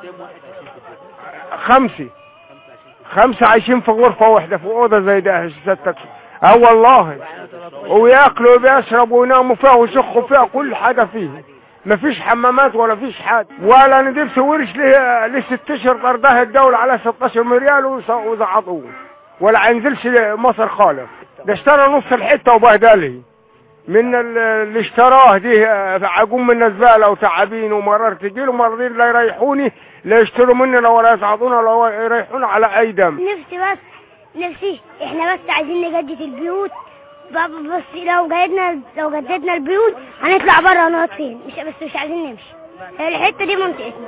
خمسة خمسة عايشين في غرفة واحدة في أوضة زي ده ستة اه والله وياكلوا وبيشربوا ويناموا فيها ويشخوا فيها كل حاجة فيها مفيش حمامات ولا فيش حاجة ولا ندير ورش له لست اشهر طردها الدولة على 16 مليار وص- وزعطوه ولا هينزلش مصر خالص ده اشترى نص الحتة وبهدله من ال- اللي اشتراه دي آه، عجوم من الزبالة وتعابين ومرار تجيله مرضين لا يريحوني لا يشتروا مننا ولا يسعطونا ولا يريحونا على اي دم نفسي بس نفسي احنا بس عايزين نجدد البيوت ب- بس لو جددنا لو جددنا البيوت هنطلع بره نقعد فين مش بس مش عايزين نمشي الحته دي منطقتنا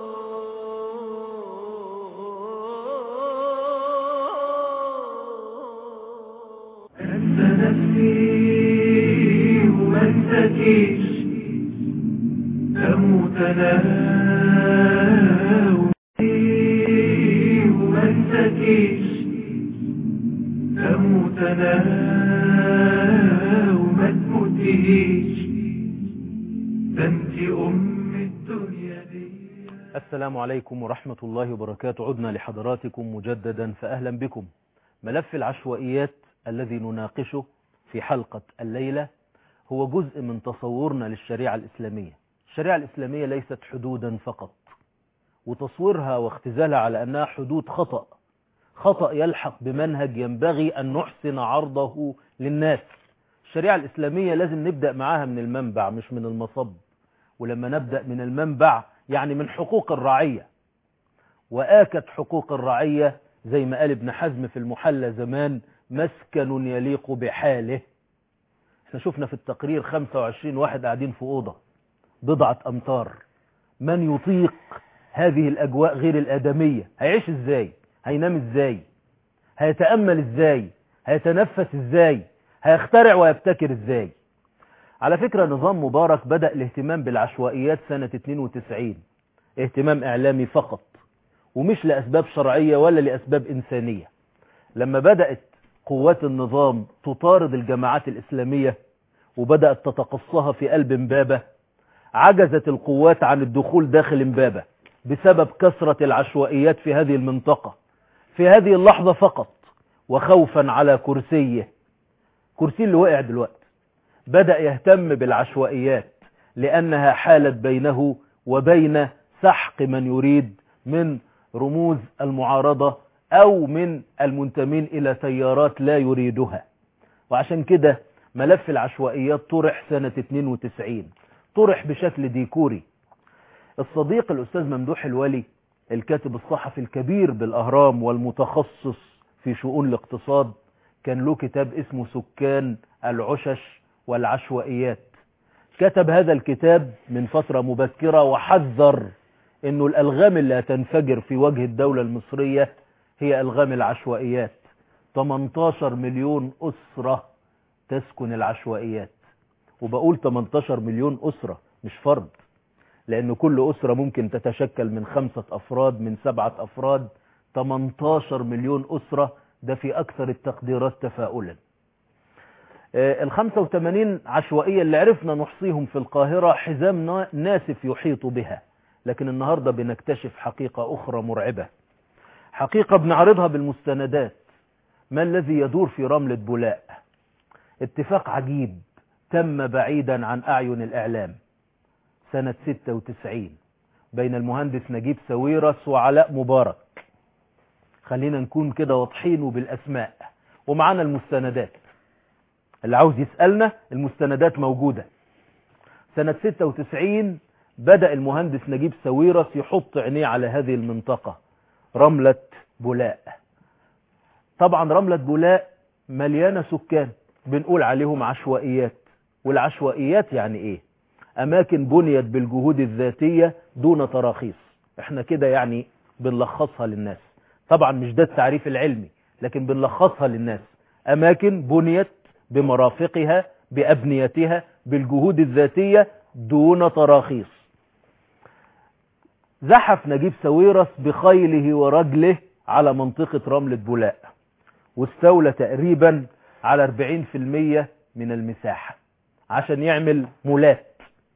أنت نفسي ومن تكيش أموت أنا ونفسي ومن تكيش أموت أنا وما تموتيش ده أنت أم الدنيا دي السلام عليكم ورحمة الله وبركاته عدنا لحضراتكم مجددا فأهلا بكم ملف العشوائيات الذي نناقشه في حلقة الليلة هو جزء من تصورنا للشريعة الإسلامية الشريعة الإسلامية ليست حدودا فقط وتصويرها واختزالها على أنها حدود خطأ خطأ يلحق بمنهج ينبغي أن نحسن عرضه للناس الشريعة الإسلامية لازم نبدأ معاها من المنبع مش من المصب ولما نبدأ من المنبع يعني من حقوق الرعية وآكت حقوق الرعية زي ما قال ابن حزم في المحلى زمان مسكن يليق بحاله احنا شفنا في التقرير 25 واحد قاعدين في أوضة بضعة أمتار من يطيق هذه الأجواء غير الآدمية هيعيش ازاي هينام ازاي هيتأمل ازاي هيتنفس ازاي هيخترع ويبتكر ازاي على فكرة نظام مبارك بدأ الاهتمام بالعشوائيات سنة 92 اهتمام إعلامي فقط ومش لأسباب شرعية ولا لأسباب إنسانية لما بدأت قوات النظام تطارد الجماعات الإسلامية وبدأت تتقصها في قلب امبابة عجزت القوات عن الدخول داخل امبابة بسبب كثرة العشوائيات في هذه المنطقة في هذه اللحظة فقط وخوفا على كرسيه كرسي اللي وقع دلوقتي بدأ يهتم بالعشوائيات لأنها حالت بينه وبين سحق من يريد من رموز المعارضة أو من المنتمين إلى تيارات لا يريدها وعشان كده ملف العشوائيات طرح سنة 92 طرح بشكل ديكوري الصديق الأستاذ ممدوح الولي الكاتب الصحفي الكبير بالأهرام والمتخصص في شؤون الاقتصاد كان له كتاب اسمه سكان العشش والعشوائيات كتب هذا الكتاب من فترة مبكرة وحذر انه الالغام اللي هتنفجر في وجه الدولة المصرية هي الغام العشوائيات 18 مليون اسرة تسكن العشوائيات وبقول 18 مليون اسرة مش فرد لان كل اسرة ممكن تتشكل من خمسة افراد من سبعة افراد 18 مليون اسرة ده في اكثر التقديرات تفاؤلا ال 85 عشوائية اللي عرفنا نحصيهم في القاهرة حزام نا- ناسف يحيط بها لكن النهاردة بنكتشف حقيقة أخرى مرعبة حقيقة بنعرضها بالمستندات ما الذي يدور في رملة بولاء اتفاق عجيب تم بعيدا عن أعين الإعلام سنة 96 بين المهندس نجيب ساويرس وعلاء مبارك خلينا نكون كده واضحين وبالأسماء ومعانا المستندات اللي عاوز يسألنا المستندات موجودة سنة 96 بدأ المهندس نجيب ساويرس يحط عينيه على هذه المنطقة رملة بولاء طبعا رملة بولاء مليانة سكان بنقول عليهم عشوائيات والعشوائيات يعني ايه اماكن بنيت بالجهود الذاتية دون تراخيص احنا كده يعني بنلخصها للناس طبعا مش ده التعريف العلمي لكن بنلخصها للناس اماكن بنيت بمرافقها بأبنيتها بالجهود الذاتية دون تراخيص زحف نجيب ساويرس بخيله ورجله على منطقة رملة بولاء واستولى تقريبا على 40% من المساحة عشان يعمل مولات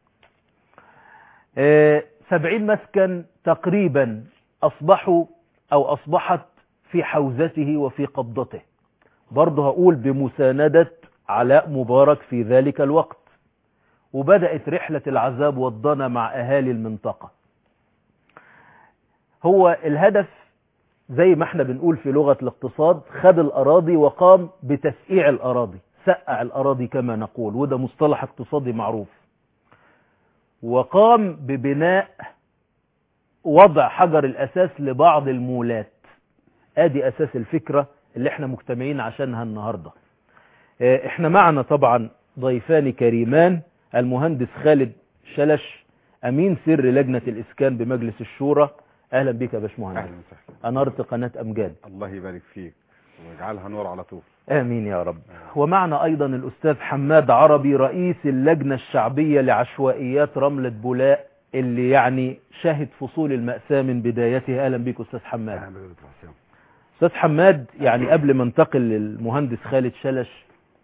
آه، 70 مسكن تقريبا أصبحوا أو أصبحت في حوزته وفي قبضته برضه هقول بمساندة علاء مبارك في ذلك الوقت وبدأت رحلة العذاب والضنا مع أهالي المنطقة هو الهدف زي ما احنا بنقول في لغة الاقتصاد خد الأراضي وقام بتسقيع الأراضي سقع الأراضي كما نقول وده مصطلح اقتصادي معروف وقام ببناء وضع حجر الأساس لبعض المولات ادي أساس الفكرة اللي احنا مجتمعين عشانها النهاردة اه، احنا معنا طبعا ضيفان كريمان المهندس خالد شلش أمين سر لجنة الإسكان بمجلس الشورى أهلا بك يا باشمهندس اهلا وسهلا أنارت قناة أمجاد الله يبارك فيك ويجعلها نور على طول آمين يا رب ومعنا أيضا الأستاذ حماد عربي رئيس اللجنة الشعبية لعشوائيات رملة بولاء اللي يعني شهد فصول المأساة من بدايتها أهلا بك أستاذ حماد اهلا بك يا دكتور حسام أستاذ حماد يعني قبل ما انتقل للمهندس خالد شلش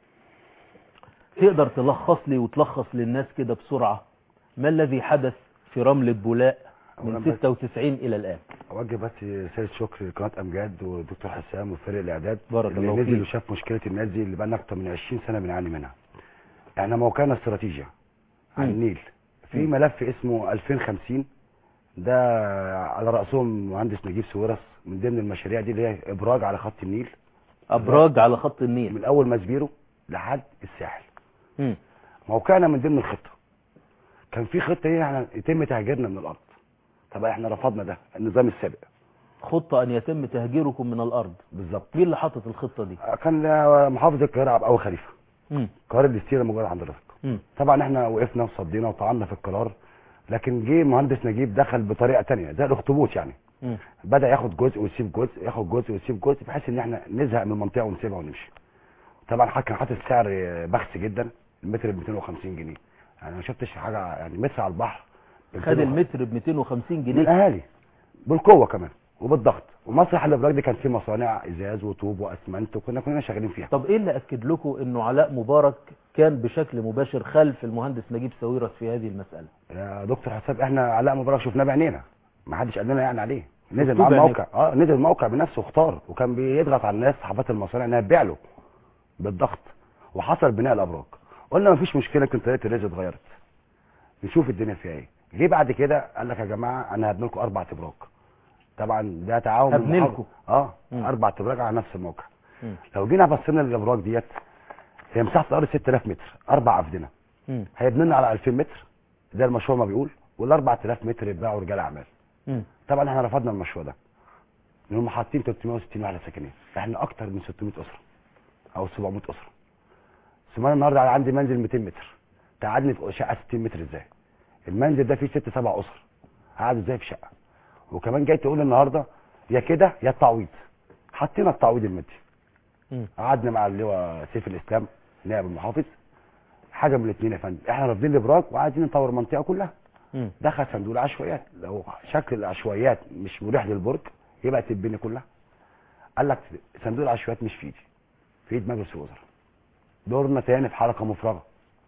تقدر تلخص لي وتلخص للناس كده بسرعة ما الذي حدث في رملة بولاء أولاً من بس 96 إلى الآن اوجه بس رساله شكر لقناه امجاد والدكتور حسام وفريق الاعداد بارك اللي الله نزل فيك. وشاف مشكله الناس دي اللي بقالنا اكتر من 20 سنه بنعاني منها احنا موقعنا استراتيجي على مم. النيل في مم. ملف اسمه 2050 ده على راسهم مهندس نجيب سويرس من ضمن المشاريع دي اللي هي ابراج على خط النيل أبراج على خط النيل من اول مسبيرو لحد الساحل مم. موقعنا من ضمن الخطه كان في خطه هي احنا يتم تهجيرنا من الارض طب احنا رفضنا ده النظام السابق خطة أن يتم تهجيركم من الأرض بالظبط مين اللي حطت الخطة دي كان محافظ القاهره عبد القوي خليفه مم. قرار الاستيرة موجود عند حضرتك مم. طبعا احنا وقفنا وصدينا وطعنا في القرار لكن جه مهندس نجيب دخل بطريقه تانية زي الاخطبوط يعني مم. بدا ياخد جزء ويسيب جزء ياخد جزء ويسيب جزء بحيث ان احنا نزهق من المنطقه ونسيبها ونمشي طبعا حد كان حاطط سعر بخس جدا المتر ب 250 جنيه يعني ما شفتش حاجه يعني متر على البحر ب خد 250 المتر ب 250 من جنيه الاهالي بالقوه كمان وبالضغط ومسرح الابراج دي كان فيه مصانع ازاز وطوب واسمنت وكنا كلنا شغالين فيها طب ايه اللي اكد لكم انه علاء مبارك كان بشكل مباشر خلف المهندس نجيب ساويرس في هذه المسألة يا دكتور حساب احنا علاء مبارك شفناه بعينينا ما حدش قال لنا يعني عليه نزل شفتوه مع بعينيك. الموقع اه نزل الموقع بنفسه واختار وكان بيضغط على الناس صحافات المصانع انها تبيع له بالضغط وحصل بناء الابراج قلنا مفيش مشكله يمكن طريقه الرزق اتغيرت نشوف الدنيا فيها ايه جه بعد كده قال لك يا جماعه انا هبني لكم اربع ابراج طبعا ده تعاون هبني بالمحافظة. لكم. اه مم. اربع ابراج على نفس الموقع مم. لو جينا بصينا للابراج ديت هي مساحه الارض 6000 متر اربع افدنه مم. هيبنوا لنا على 2000 متر ده المشروع ما بيقول وال 4000 متر يتباعوا رجال اعمال مم. طبعا احنا رفضنا المشروع ده لان هم حاطين 360 وحده سكنيه احنا اكتر من 600 اسره او 700 اسره ثم انا النهارده عندي منزل 200 متر تقعدني في شقه 60 متر ازاي المنزل ده فيه ست سبع اسر قعدوا ازاي في شقه وكمان جاي تقول النهارده يا كده يا التعويض حطينا التعويض المادي مم. قعدنا مع اللواء سيف الاسلام نائب المحافظ حاجه من الاثنين يا فندم احنا رافضين الابراج وعايزين نطور المنطقه كلها مم. دخل صندوق العشوائيات لو شكل العشوائيات مش مريح للبرج يبقى تتبني كلها قال لك صندوق العشوائيات مش في ايدي في ايد مجلس الوزراء دورنا تاني في حلقه مفرغه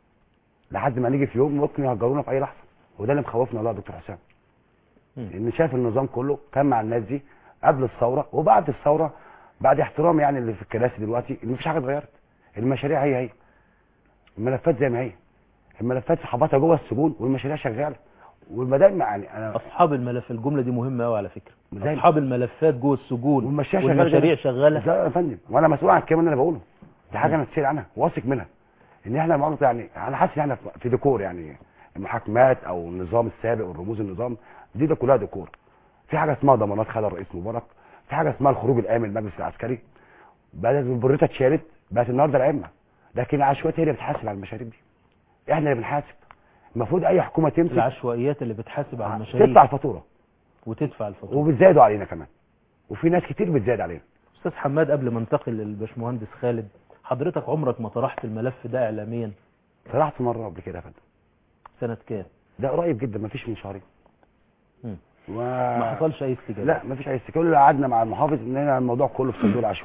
لحد ما نيجي في يوم ممكن يهجرونا في اي لحظه وده اللي مخوفنا والله يا دكتور حسام مم. ان شايف النظام كله كان مع الناس دي قبل الثوره وبعد الثوره بعد احترام يعني اللي في الكراسي دلوقتي ان مفيش حاجه اتغيرت المشاريع هي هي الملفات زي ما هي الملفات صحاباتها جوه السجون والمشاريع شغاله والمدام يعني انا اصحاب الملف الجملة دي مهمة قوي على فكرة زي- اصحاب الملفات جوه السجون والمشاريع شغاله والمشاريع زي- شغالة زي يا فندم وانا مسؤول عن الكلام اللي انا بقوله دي حاجه انا اتسال عنها واثق منها ان احنا مؤاخذه يعني انا حاسس ان احنا في ديكور يعني المحاكمات او النظام السابق والرموز النظام دي ده كلها ديكور في حاجه اسمها ضمانات خلال الرئيس مبارك في حاجه اسمها الخروج الامن المجلس العسكري بدات البريطه اتشالت بقت النهارده الائمه لكن العشوائيات هي اللي بتحاسب على المشاريع دي احنا اللي بنحاسب المفروض اي حكومه تمسك العشوائيات اللي بتحاسب على تدفع المشاريع الفاتوره وتدفع الفاتورة وبتزايدوا علينا كمان وفي ناس كتير بتزايد علينا استاذ حماد قبل ما انتقل للباشمهندس خالد حضرتك عمرك ما طرحت الملف ده اعلاميا طلعت مره قبل كده يا فندم سنة كام ده قريب جدا ما فيش من شهرين مم. و... ما حصلش اي استجابة لا ما فيش اي استجابه كل اللي قعدنا مع المحافظ ان احنا الموضوع كله في صندوق العشوائيات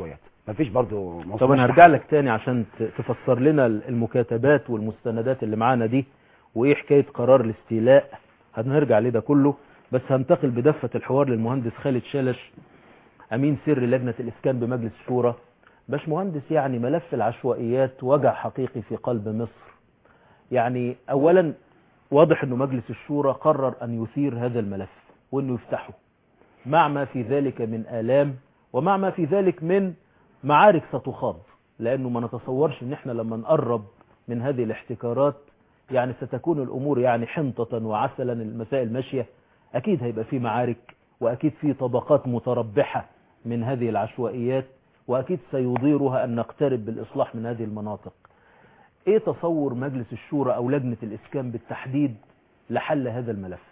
مفيش برضو ما طب انا وصلناش هرجع لك تاني عشان ت- تفسر لنا المكاتبات والمستندات اللي معانا دي وايه حكايه قرار الاستيلاء هنرجع لده كله بس هنتقل بدفه الحوار للمهندس خالد شلش امين سر لجنه الاسكان بمجلس الشورى باش مهندس يعني ملف العشوائيات وجع حقيقي في قلب مصر يعني اولا واضح انه مجلس الشورى قرر ان يثير هذا الملف وانه يفتحه مع ما في ذلك من آلام ومع ما في ذلك من معارك ستخاض لأنه ما نتصورش ان احنا لما نقرب من هذه الاحتكارات يعني ستكون الأمور يعني حنطة وعسلا المسائل ماشية أكيد هيبقى في معارك وأكيد في طبقات متربحة من هذه العشوائيات وأكيد سيضيرها أن نقترب بالإصلاح من هذه المناطق إيه تصور مجلس الشورى أو لجنة الإسكان بالتحديد لحل هذا الملف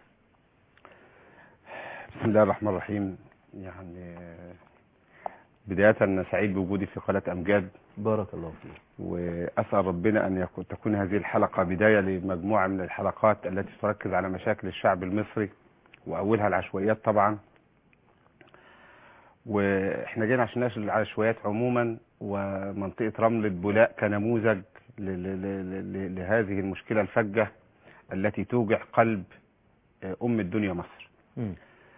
بسم الله الرحمن الرحيم يعني بداية أنا سعيد بوجودي في قناة أمجاد بارك الله فيك وأسأل ربنا أن يكون تكون هذه الحلقة بداية لمجموعة من الحلقات التي تركز على مشاكل الشعب المصري وأولها العشوائيات طبعا وإحنا جينا عشان نناقش العشوائيات عموما ومنطقة رملة بولاق كنموذج ل- ل- ل- ل- لهذه المشكلة الفجة التي توجع قلب أم الدنيا مصر مم.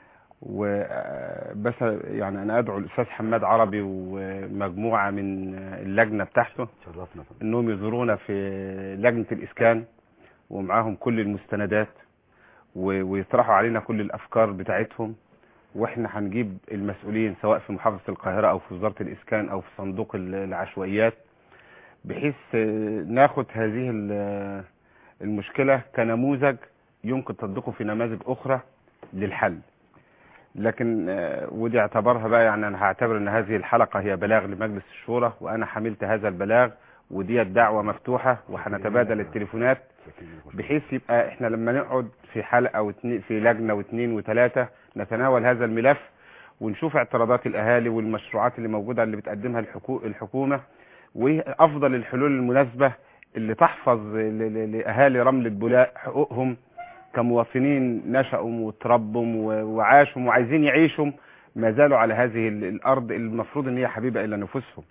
وبس يعني انا ادعو الاستاذ حماد عربي ومجموعه من اللجنه بتاعته شرفنا انهم يزورونا في لجنه الاسكان ومعاهم كل المستندات و- ويطرحوا علينا كل الافكار بتاعتهم واحنا هنجيب المسؤولين سواء في محافظه القاهره او في وزاره الاسكان او في صندوق ال- العشوائيات بحيث آه، ناخد هذه ال- المشكله كنموذج يمكن تطبيقه في نماذج اخرى للحل لكن آه، ودي اعتبرها بقى يعني انا هعتبر ان هذه الحلقه هي بلاغ لمجلس الشورى وانا حملت هذا البلاغ ودي الدعوه مفتوحه وهنتبادل التليفونات بحيث يبقى احنا لما نقعد في حلقه واتنين في لجنه واثنين وثلاثه نتناول هذا الملف ونشوف اعتراضات الاهالي والمشروعات اللي موجوده اللي بتقدمها الحكو- الحكومه وافضل الحلول المناسبه اللي تحفظ ل- ل- لاهالي رمله بولاق حقوقهم كمواطنين نشأوا وتربوا و- وعاشوا وعايزين يعيشوا ما زالوا على هذه ال- الارض المفروض ان هي حبيبه الى نفوسهم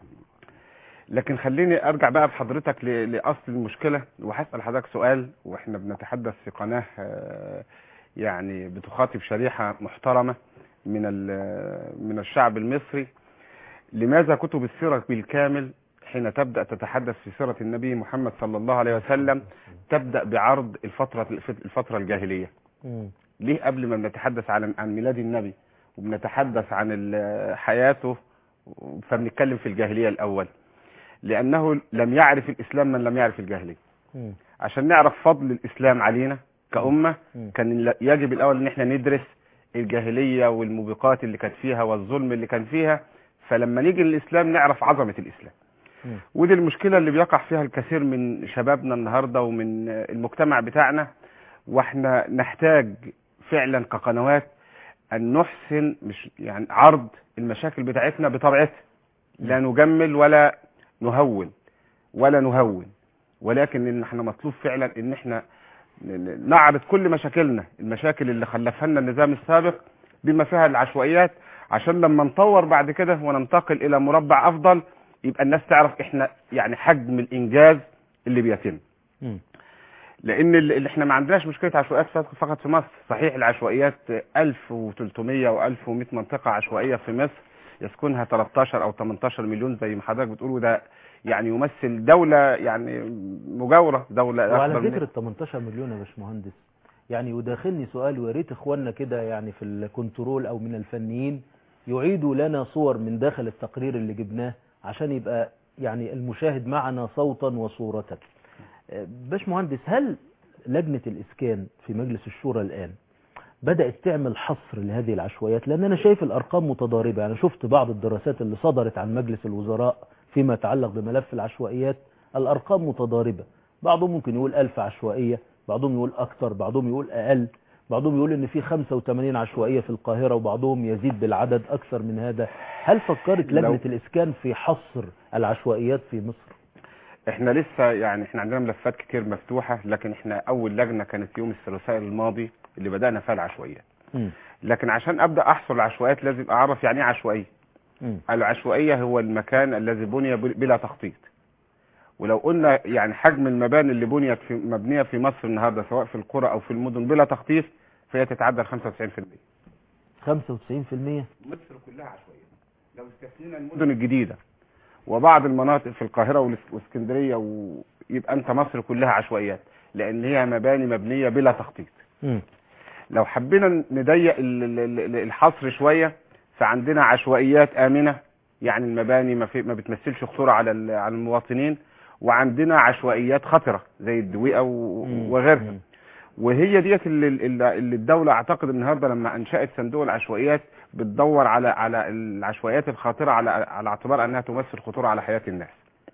لكن خليني ارجع بقى بحضرتك ل- لاصل المشكله وهسال حضرتك سؤال واحنا بنتحدث في قناه آه، يعني بتخاطب شريحه محترمه من ال- من الشعب المصري لماذا كتب السيره بالكامل حين تبدا تتحدث في سيره النبي محمد صلى الله عليه وسلم تبدا بعرض الفتره الفتره الجاهليه مم. ليه قبل ما بنتحدث عن عن ميلاد النبي وبنتحدث عن ال- حياته فبنتكلم في الجاهليه الاول لانه لم يعرف الاسلام من لم يعرف الجاهليه مم. عشان نعرف فضل الاسلام علينا كامه مم. كان ل- يجب الاول ان احنا ندرس الجاهليه والموبقات اللي كانت فيها والظلم اللي كان فيها فلما نيجي للاسلام نعرف عظمه الاسلام مم. ودي المشكله اللي بيقع فيها الكثير من شبابنا النهارده ومن المجتمع بتاعنا واحنا نحتاج فعلا كقنوات ان نحسن مش يعني عرض المشاكل بتاعتنا بطبيعتها لا نجمل ولا نهول ولا نهون ولكن ان احنا مطلوب فعلا ان احنا ن- ن- نعرض كل مشاكلنا المشاكل اللي خلفها لنا النظام السابق بما فيها العشوائيات عشان لما نطور بعد كده وننتقل الى مربع افضل يبقى الناس تعرف احنا يعني حجم الانجاز اللي بيتم مم. لان ال- اللي احنا ما عندناش مشكله عشوائيات فقط فقط في مصر صحيح العشوائيات 1300 و 1100 منطقه عشوائيه في مصر يسكنها 13 او 18 مليون زي ما حضرتك بتقول وده يعني يمثل دوله يعني مجاوره دوله وعلى أكبر من- ذكر ال 18 مليون يا باشمهندس يعني يداخلني سؤال ويا ريت اخواننا كده يعني في الكنترول او من الفنيين يعيدوا لنا صور من داخل التقرير اللي جبناه عشان يبقى يعني المشاهد معنا صوتا وصورة آه، باشمهندس هل لجنة الإسكان في مجلس الشورى الآن بدأت تعمل حصر لهذه العشوائيات لأن أنا شايف الأرقام متضاربة أنا شفت بعض الدراسات اللي صدرت عن مجلس الوزراء فيما يتعلق بملف العشوائيات الأرقام متضاربة بعضهم ممكن يقول ألف عشوائية بعضهم يقول أكثر بعضهم يقول أقل بعضهم يقول إن في 85 عشوائية في القاهرة وبعضهم يزيد بالعدد أكثر من هذا هل فكرت لو- لجنة الإسكان في حصر العشوائيات في مصر؟ احنا لسه يعني احنا عندنا ملفات كتير مفتوحه لكن احنا اول لجنه كانت يوم الثلاثاء الماضي اللي بدانا فيها العشوائيات مم. لكن عشان ابدا احصر العشوائيات لازم اعرف يعني ايه عشوائيه مم. العشوائية هو المكان الذي بني بل- بلا تخطيط ولو قلنا يعني حجم المباني اللي بنيت في مبنية في مصر النهاردة سواء في القرى أو في المدن بلا تخطيط فهي تتعدى ال 95% 95% مصر كلها عشوائية لو استثنينا المدن الجديدة وبعض المناطق في القاهرة والإس- واسكندرية ويبقى أنت مصر كلها عشوائيات لأن هي مباني مبنية بلا تخطيط مم. لو حبينا نضيق ال- ال- ال- الحصر شوية فعندنا عشوائيات آمنة يعني المباني ما, في ما بتمثلش خطورة على ال- على المواطنين وعندنا عشوائيات خطرة زي الدويقة و- مم. وغيرها مم. وهي ديت اللي, اللي اللي الدولة اعتقد النهارده لما انشأت صندوق العشوائيات بتدور على على العشوائيات الخاطرة على على اعتبار انها تمثل خطورة على حياة الناس.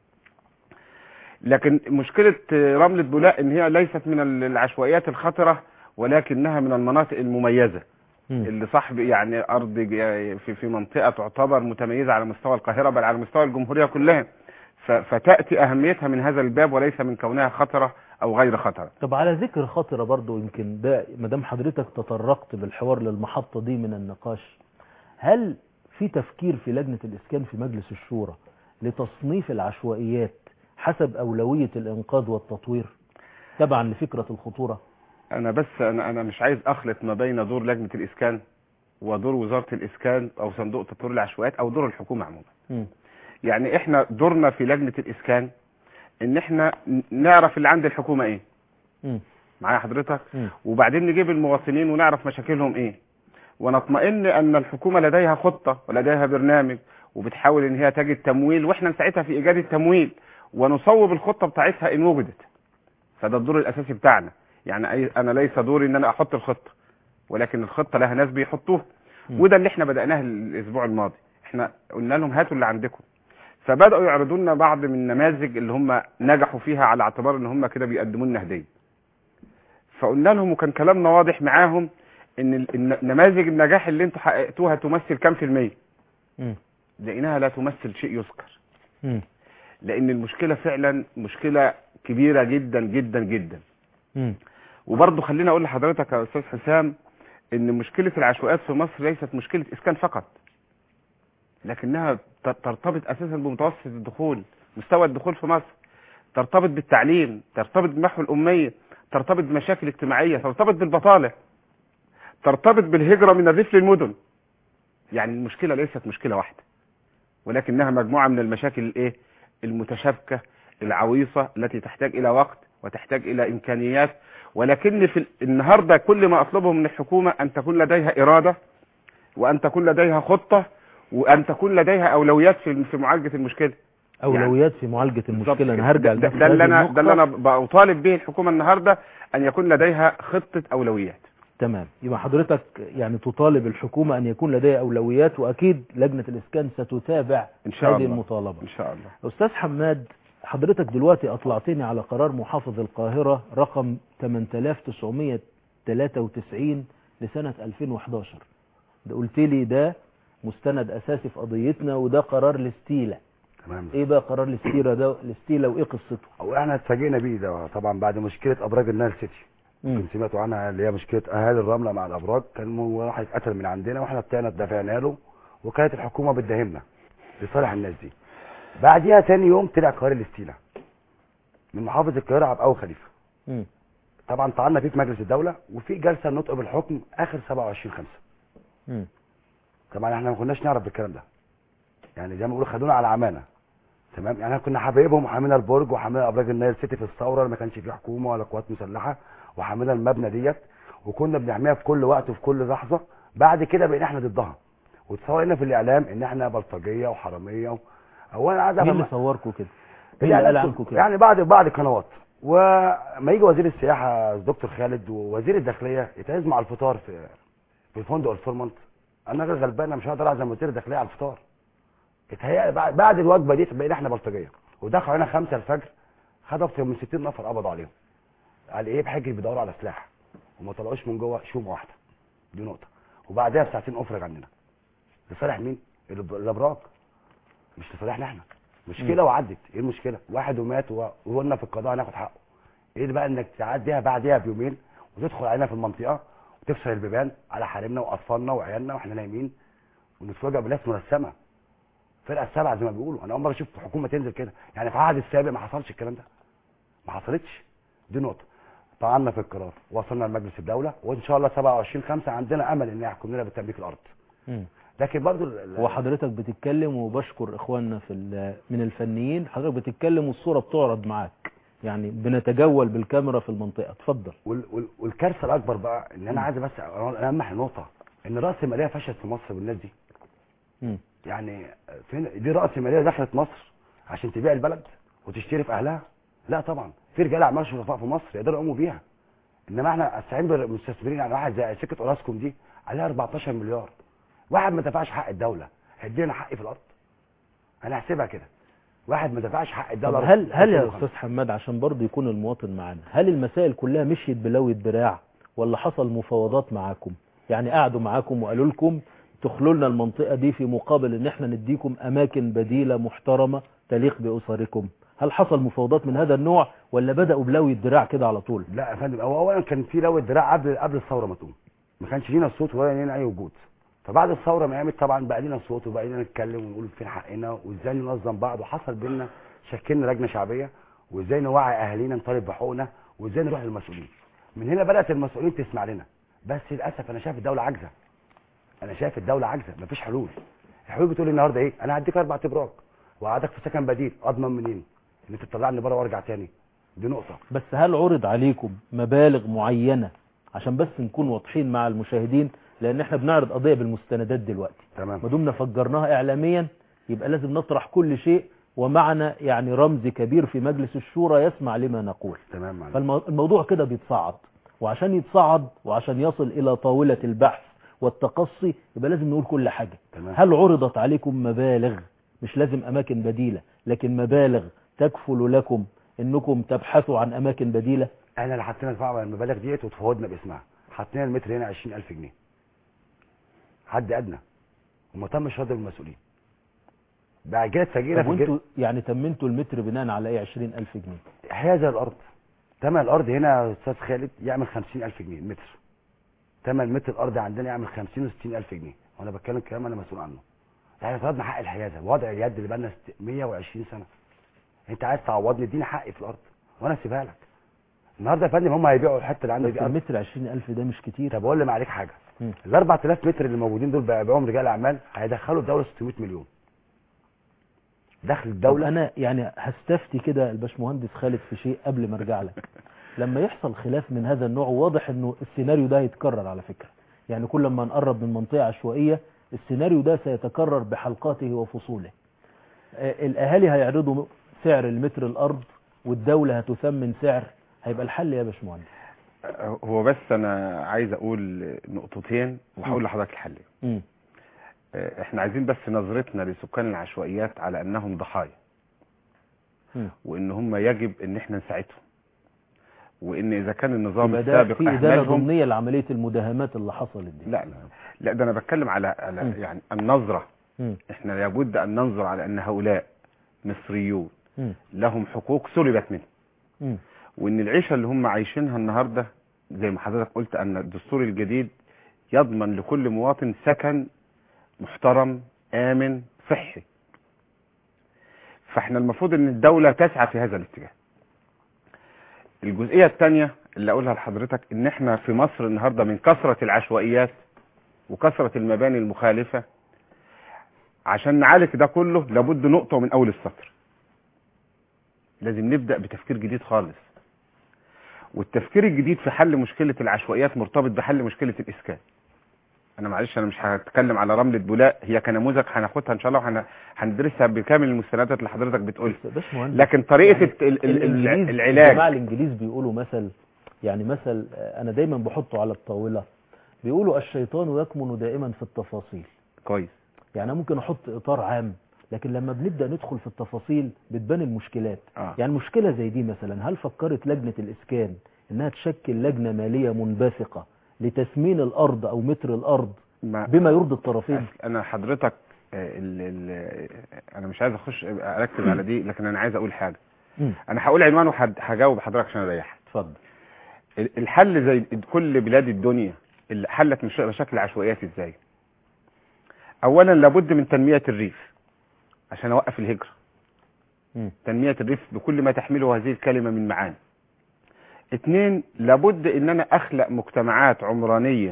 لكن مشكلة رملة بولاق ان هي ليست من العشوائيات الخطرة ولكنها من المناطق المميزة مم. اللي صاحب يعني ارض ج- في في منطقة تعتبر متميزة على مستوى القاهرة بل على مستوى الجمهورية كلها. ف- فتأتي اهميتها من هذا الباب وليس من كونها خطرة او غير خطرة. طب على ذكر خطرة برضو يمكن ده مدام حضرتك تطرقت بالحوار للمحطة دي من النقاش هل في تفكير في لجنة الإسكان في مجلس الشورى لتصنيف العشوائيات حسب أولوية الإنقاذ والتطوير تبعا لفكرة الخطورة انا بس انا انا مش عايز اخلط ما بين دور لجنه الاسكان ودور وزاره الاسكان او صندوق تطوير العشوائيات او دور الحكومه عموما مم. يعني احنا دورنا في لجنه الاسكان ان احنا ن- نعرف اللي عند الحكومه ايه مم. معايا حضرتك مم. وبعدين نجيب المواطنين ونعرف مشاكلهم ايه ونطمئن ان الحكومه لديها خطه ولديها برنامج وبتحاول ان هي تجد تمويل واحنا نساعدها في ايجاد التمويل ونصوب الخطه بتاعتها ان وجدت فده الدور الاساسي بتاعنا يعني أي- انا ليس دوري ان انا احط الخطه ولكن الخطه لها ناس بيحطوها مم. وده اللي احنا بدأناه الاسبوع الماضي احنا قلنا لهم هاتوا اللي عندكم فبدأوا يعرضوا لنا بعض من النماذج اللي هم نجحوا فيها على اعتبار ان هم كده بيقدموا لنا هديه فقلنا لهم وكان كلامنا واضح معاهم ان ال- الن- نماذج النجاح اللي انتوا حققتوها تمثل كام في المية مم. لقيناها لا تمثل شيء يذكر مم. لان المشكلة فعلا مشكلة كبيرة جدا جدا جدا مم. وبرضه خليني اقول لحضرتك يا استاذ حسام ان مشكله العشوائيات في مصر ليست مشكله اسكان فقط لكنها ت- ترتبط اساسا بمتوسط الدخول مستوى الدخول في مصر ترتبط بالتعليم ترتبط بمحو الاميه ترتبط بمشاكل اجتماعيه ترتبط بالبطاله ترتبط بالهجره من الريف للمدن يعني المشكله ليست مشكله واحده ولكنها مجموعه من المشاكل الايه المتشابكه العويصه التي تحتاج الى وقت وتحتاج الى امكانيات ولكن في ال- النهارده كل ما اطلبه من الحكومه ان تكون لديها اراده وان تكون لديها خطه وان تكون لديها اولويات في في معالجه المشكله أولويات في معالجة المشكلة بالظبط أنا هرجع ده, لنفس ده اللي هذه انا ده اللي النقطة. انا بطالب به الحكومه النهارده ان يكون لديها خطه اولويات تمام يبقى حضرتك يعني تطالب الحكومة أن يكون لديها أولويات وأكيد لجنة الإسكان ستتابع ان شاء هذه الله المطالبة ان شاء الله أستاذ حماد حضرتك دلوقتي أطلعتني على قرار محافظ القاهرة رقم 8993 لسنة 2011 ده قلت لي ده مستند أساسي في قضيتنا وده قرار الاستيلة تمام إيه بقى قرار الاستيلة ده الاستيلة وإيه قصته؟ هو احنا اتفاجئنا بيه ده طبعا بعد مشكله ابراج النايل سيتي مم. كنت سمعتوا عنها اللي هي مشكله اهالي الرمله مع الابراج كان واحد اتقتل من عندنا واحنا بتاعنا دافعنا له وكانت الحكومه بتداهمنا لصالح الناس دي بعديها تاني يوم طلع قرار الاستيلاء من محافظ القاهره عبد اول خليفه مم. طبعا طعنا فيه في مجلس الدوله وفي جلسه نطق بالحكم اخر 27 5 مم. طبعا احنا ما كناش نعرف بالكلام ده يعني زي ما بيقولوا خدونا على عمانه تمام يعني احنا كنا حبايبهم وحاملين البرج وحاملين ابراج النايل سيتي في الثوره ما كانش فيه حكومه ولا قوات مسلحه وحاملين المبنى ديت وكنا بنحميها في كل وقت وفي كل لحظه بعد كده بقينا احنا ضدها وتصور لنا في الاعلام ان احنا بلطجيه وحراميه و... هو انا عايز مين افهم اللي صوركم كده؟ مين اللي قال الإعلام عنكم كله. كده؟ يعني بعد بعض القنوات وما يجي وزير السياحه الدكتور خالد ووزير الداخليه يتعز مع الفطار في في فندق الفورمانت انا راجل غلبان أنا مش هقدر اعزم وزير الداخليه على الفطار اتهيأ بعد بعد الوجبه دي بقينا احنا بلطجيه ودخلوا علينا 5 الفجر خدوا اكتر من 60 نفر قبضوا عليهم قال ايه بحجه بيدوروا على سلاح وما طلعوش من جوه شومه واحده دي نقطه وبعدها بساعتين افرج عننا لصالح مين؟ الاب- الابراج مش لصالحنا احنا مشكله وعدت ايه المشكله واحد ومات و- وقلنا في القضاء هناخد حقه ايه اللي بقى انك تعديها بعدها بيومين وتدخل علينا في المنطقه وتكسر البيبان على حريمنا واطفالنا وعيالنا واحنا نايمين ونتفاجئ بناس مرسمه الفرقه السابعه زي ما بيقولوا انا اول مره اشوف حكومه تنزل كده يعني في عهد السابق ما حصلش الكلام ده ما حصلتش دي نقطه طعنا في القرار وصلنا لمجلس الدوله وان شاء الله 27 5 عندنا امل ان يحكم لنا بتمليك الارض مم. لكن برضو ال- ال- هو حضرتك بتتكلم وبشكر اخواننا في ال- من الفنيين حضرتك بتتكلم والصورة بتعرض معاك يعني بنتجول بالكاميرا في المنطقة اتفضل وال- وال- والكارثه الاكبر بقى ان مم. انا عايز بس المح نقطه ان راس الماليه فشلت في مصر بالناس دي مم. يعني فين دي راس ماليه دخلت مصر عشان تبيع البلد وتشتري في اهلها لا طبعا في رجال اعمال شرفاء في مصر يقدروا يقوموا بيها انما احنا استعين بالمستثمرين يعني واحد زي شركه اوراسكوم دي عليها 14 مليار واحد ما دفعش حق الدوله هيدينا حقي في الارض انا هحسبها كده واحد ما دفعش حق طب الدوله هل هل يا 2005. استاذ حماد عشان برضه يكون المواطن معانا هل المسائل كلها مشيت بلوي الدراع ولا حصل مفاوضات معاكم يعني قعدوا معاكم وقالوا لكم تخلوا لنا المنطقة دي في مقابل ان احنا نديكم اماكن بديلة محترمة تليق باسركم هل حصل مفاوضات من هذا النوع ولا بدأوا بلوي الدراع كده على طول لا يا فندم هو اولا كان في لو الدراع قبل قبل الثوره ما تقوم ما كانش لينا صوت ولا لينا اي وجود فبعد الثوره ما قامت طبعا بقى لينا صوت وبقى لينا نتكلم ونقول فين حقنا وازاي ننظم بعض وحصل بينا شكلنا لجنه شعبيه وازاي نوعي اهالينا نطالب بحقوقنا وازاي نروح للمسؤولين من هنا بدات المسؤولين تسمع لنا بس للاسف انا شايف الدوله عاجزه انا شايف الدوله عاجزه مفيش حلول الحلول بتقول لي النهارده ايه انا هديك اربع ابراج وقعدك في سكن بديل اضمن منين ان انت تطلعني بره وارجع تاني دي نقطه بس هل عرض عليكم مبالغ معينة عشان بس نكون واضحين مع المشاهدين لان احنا بنعرض قضية بالمستندات دلوقتي تمام ما دمنا فجرناها اعلاميا يبقى لازم نطرح كل شيء ومعنا يعني رمز كبير في مجلس الشورى يسمع لما نقول تمام معلش. فالموضوع كده بيتصعد وعشان يتصعد وعشان يصل الى طاولة البحث والتقصي يبقى لازم نقول كل حاجة تمام هل عرضت عليكم مبالغ مش لازم اماكن بديلة لكن مبالغ تكفل لكم انكم تبحثوا عن اماكن بديلة احنا اللي حطينا الفعل على المبالغ ديت وتفاوضنا باسمها حطينا المتر هنا 20000 جنيه حد ادنى وما تمش رد المسؤولين بعد كده اتفاجئنا طب في الجد وانتوا يعني تمنتوا المتر بناء على ايه 20000 جنيه هذا الارض ثمن الارض هنا يا استاذ خالد يعمل 50000 جنيه المتر ثمن متر الارض عندنا يعمل 50 و60000 جنيه وانا بتكلم كلام انا مسؤول عنه احنا طلبنا حق الحيازه وضع اليد اللي بقالنا ست- 120 سنه انت عايز تعوضني اديني حقي في الارض وانا اسيبها لك النهارده يا فندم هم هيبيعوا الحته اللي عندي بس دي أرض. المتر 20000 ده مش كتير طب اقول لي عليك حاجه مم. ال 4000 متر اللي موجودين دول بيبيعوهم رجال اعمال هيدخلوا الدوله 600 مليون دخل طب الدوله انا يعني هستفتي كده الباشمهندس خالد في شيء قبل ما ارجع لك لما يحصل خلاف من هذا النوع واضح انه السيناريو ده هيتكرر على فكرة يعني كل ما نقرب من منطقة عشوائية السيناريو ده سيتكرر بحلقاته وفصوله آه، الاهالي هيعرضوا سعر المتر الارض والدولة هتثمن سعر هيبقى الحل يا باشمهندس هو بس انا عايز اقول نقطتين وهقول لحضرتك الحل مم. آه، احنا عايزين بس نظرتنا لسكان العشوائيات على انهم ضحايا مم. وان هم يجب ان احنا نساعدهم وان اذا كان النظام يبقى ده السابق في إدانة اهملهم ضمنية لعملية المداهمات اللي حصلت دي لا لا لا ده انا بتكلم على, على مم. يعني النظرة مم. احنا لابد ان ننظر على ان هؤلاء مصريون مم. لهم حقوق سلبت منهم مم. وان العيشة اللي هم عايشينها النهاردة زي ما حضرتك قلت ان الدستور الجديد يضمن لكل مواطن سكن محترم امن صحي فاحنا المفروض ان الدولة تسعى في هذا الاتجاه الجزئية الثانية اللي اقولها لحضرتك ان احنا في مصر النهاردة من كثرة العشوائيات وكثرة المباني المخالفة عشان نعالج ده كله لابد نقطة من اول السطر لازم نبدأ بتفكير جديد خالص والتفكير الجديد في حل مشكلة العشوائيات مرتبط بحل مشكلة الإسكان أنا معلش أنا مش هتكلم على رملة بولاء هي كنموذج هناخدها إن شاء الله وهندرسها بكامل المستندات اللي حضرتك بتقولها بس يا باشمهندس لكن طريقة يعني الت- ال- ال- ال- الإنجليز- العلاج الجماعة الانجليز بيقولوا مثل يعني مثل آه، انا دايما بحطه على الطاولة بيقولوا الشيطان يكمن دائما في التفاصيل كويس يعني أنا ممكن احط اطار عام لكن لما بنبدأ ندخل في التفاصيل بتبان المشكلات آه. يعني مشكلة زي دي مثلا هل فكرت لجنة الاسكان انها تشكل لجنة مالية منبثقة لتثمين الارض او متر الارض ما بما يرضي الطرفين أنا حضرتك آه، ال ال أنا مش عايز أخش أركز على دي لكن أنا عايز أقول حاجة مم. أنا هقول عنوان وهجاوب حضرتك عشان أريحك اتفضل ال- الحل زي كل بلاد الدنيا اللي حلت مش- مشاكل العشوائيات ازاي اولا لابد من تنمية الريف عشان اوقف الهجره مم. تنميه الريف بكل ما تحمله هذه الكلمه من معاني اتنين لابد ان انا اخلق مجتمعات عمرانيه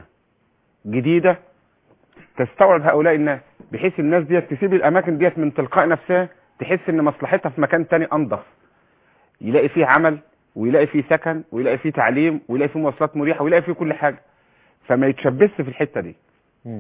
جديده تستوعب هؤلاء الناس بحيث الناس ديت تسيب الاماكن ديت من تلقاء نفسها تحس ان مصلحتها في مكان تاني انضف يلاقي فيه عمل ويلاقي فيه سكن ويلاقي فيه تعليم ويلاقي فيه مواصلات مريحه ويلاقي فيه كل حاجه فما يتشبثش في الحته دي مم.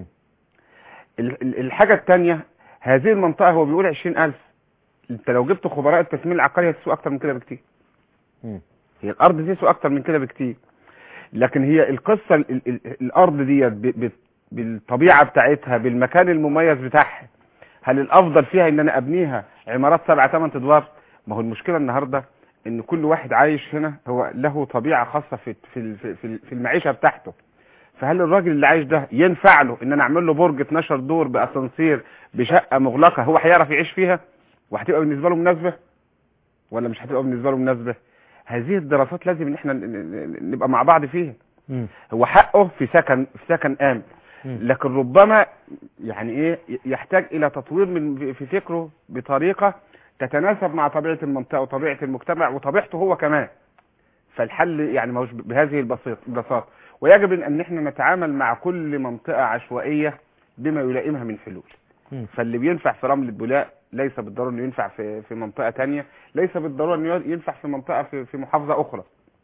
ال- ال- الحاجه الثانيه هذه المنطقه هو بيقول 20000 انت لو جبت خبراء التسمين العقاري هتسوق اكتر من كده بكتير مم. هي الارض دي تسوق اكتر من كده بكتير لكن هي القصه ال ال ال الارض ديت ب- ب- بالطبيعه بتاعتها بالمكان المميز بتاعها هل الافضل فيها ان انا ابنيها عمارات سبعة ثمان ادوار ما هو المشكله النهارده ان كل واحد عايش هنا هو له طبيعه خاصه في في ال- في في- في المعيشه بتاعته فهل الراجل اللي عايش ده ينفع له ان انا اعمل له برج 12 دور باسانسير بشقه مغلقه هو هيعرف يعيش فيها وهتبقى بالنسبه له مناسبه ولا مش هتبقى بالنسبه له مناسبه هذه الدراسات لازم ان احنا ن- ن- نبقى مع بعض فيها مم. هو حقه في سكن في سكن امن مم. لكن ربما يعني ايه يحتاج الى تطوير من في فكره بطريقه تتناسب مع طبيعه المنطقه وطبيعه المجتمع وطبيعته هو كمان فالحل يعني ما هوش بهذه البسيط البساطه ويجب ان احنا نتعامل مع كل منطقه عشوائيه بما يلائمها من حلول مم. فاللي بينفع في رمل البولاق ليس بالضروره انه ينفع في في منطقه تانية ليس بالضروره انه ينفع في منطقه في في محافظه اخرى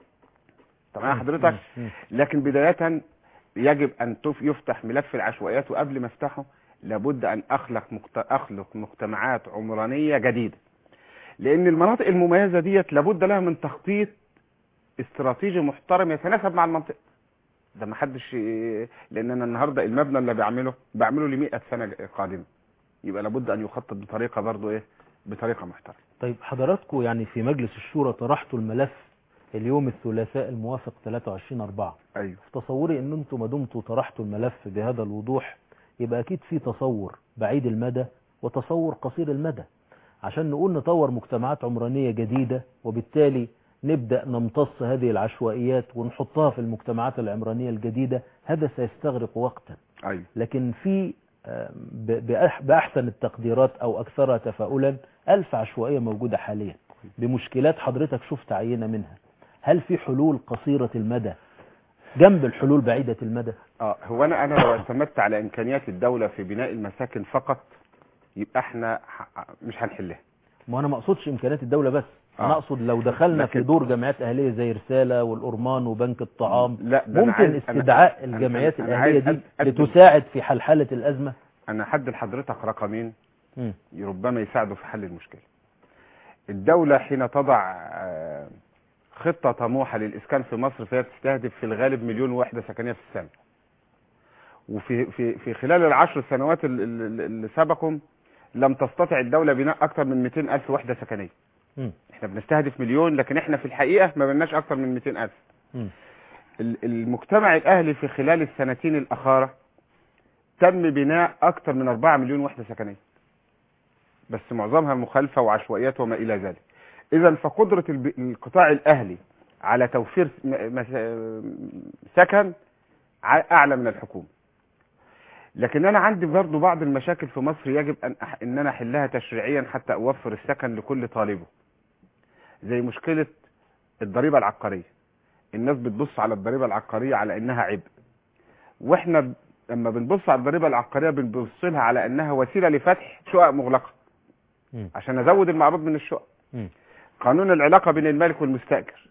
تمام حضرتك مم. لكن بداية يجب أن تف- يفتح ملف العشوائيات وقبل ما افتحه لابد أن أخلق مجت... أخلق مجتمعات عمرانية جديدة لأن المناطق المميزة ديت لابد لها من تخطيط استراتيجي محترم يتناسب مع المنطقة ده ما حدش لأن أنا النهاردة المبنى اللي بعمله بعمله ل 100 سنة قادمة يبقى لابد أن يخطط بطريقة برضو إيه بطريقة محترمة طيب حضراتكم يعني في مجلس الشورى طرحتوا الملف اليوم الثلاثاء الموافق 23 4 أيوه في تصوري ان انتم ما دمتوا طرحتوا الملف بهذا الوضوح يبقى اكيد في تصور بعيد المدى وتصور قصير المدى عشان نقول نطور مجتمعات عمرانية جديدة وبالتالي نبدأ نمتص هذه العشوائيات ونحطها في المجتمعات العمرانية الجديدة هذا سيستغرق وقتا أيوه لكن في آه، ب- بأح- بأحسن التقديرات أو أكثرها تفاؤلا ألف عشوائية موجودة حاليا بمشكلات حضرتك شفت عينة منها هل في حلول قصيرة المدى جنب الحلول بعيدة المدى اه هو انا انا لو اعتمدت على امكانيات الدوله في بناء المساكن فقط يبقى احنا ح- مش هنحلها ما أنا ما أقصدش إمكانيات الدولة بس آه. أنا أقصد لو دخلنا في لكن- دور جمعيات أهلية زي رسالة والأورمان وبنك الطعام لا ده أنا ممكن عايز- أنا- استدعاء أنا- الجمعيات أنا- أنا الأهلية عايز دي أد- أد- لتساعد في حلحلة الأزمة انا حد لحضرتك رقمين مم. ربما يساعدوا في حل المشكله الدوله حين تضع آه، خطه طموحه للاسكان في مصر فهي تستهدف في الغالب مليون وحده سكنيه في السنه وفي في في خلال العشر سنوات ال- ال- اللي سبقهم لم تستطع الدوله بناء اكثر من 200 الف وحده سكنيه مم. احنا بنستهدف مليون لكن احنا في الحقيقه ما بناش اكثر من 200 الف مم. ال- المجتمع الاهلي في خلال السنتين الاخاره تم بناء اكثر من 4 مليون وحده سكنيه بس معظمها مخالفه وعشوائيات وما الى ذلك اذا فقدره الب- القطاع الاهلي على توفير م- مس- سكن ع- اعلى من الحكومه لكن انا عندي برضو بعض المشاكل في مصر يجب ان أح... ان انا احلها تشريعيا حتى اوفر السكن لكل طالبه زي مشكله الضريبه العقاريه الناس بتبص على الضريبه العقاريه على انها عبء واحنا ب- لما بنبص على الضريبه العقاريه بنبص لها على انها وسيله لفتح شقق مغلقه مم. عشان ازود المعروض من الشقق مم. قانون العلاقه بين المالك والمستاجر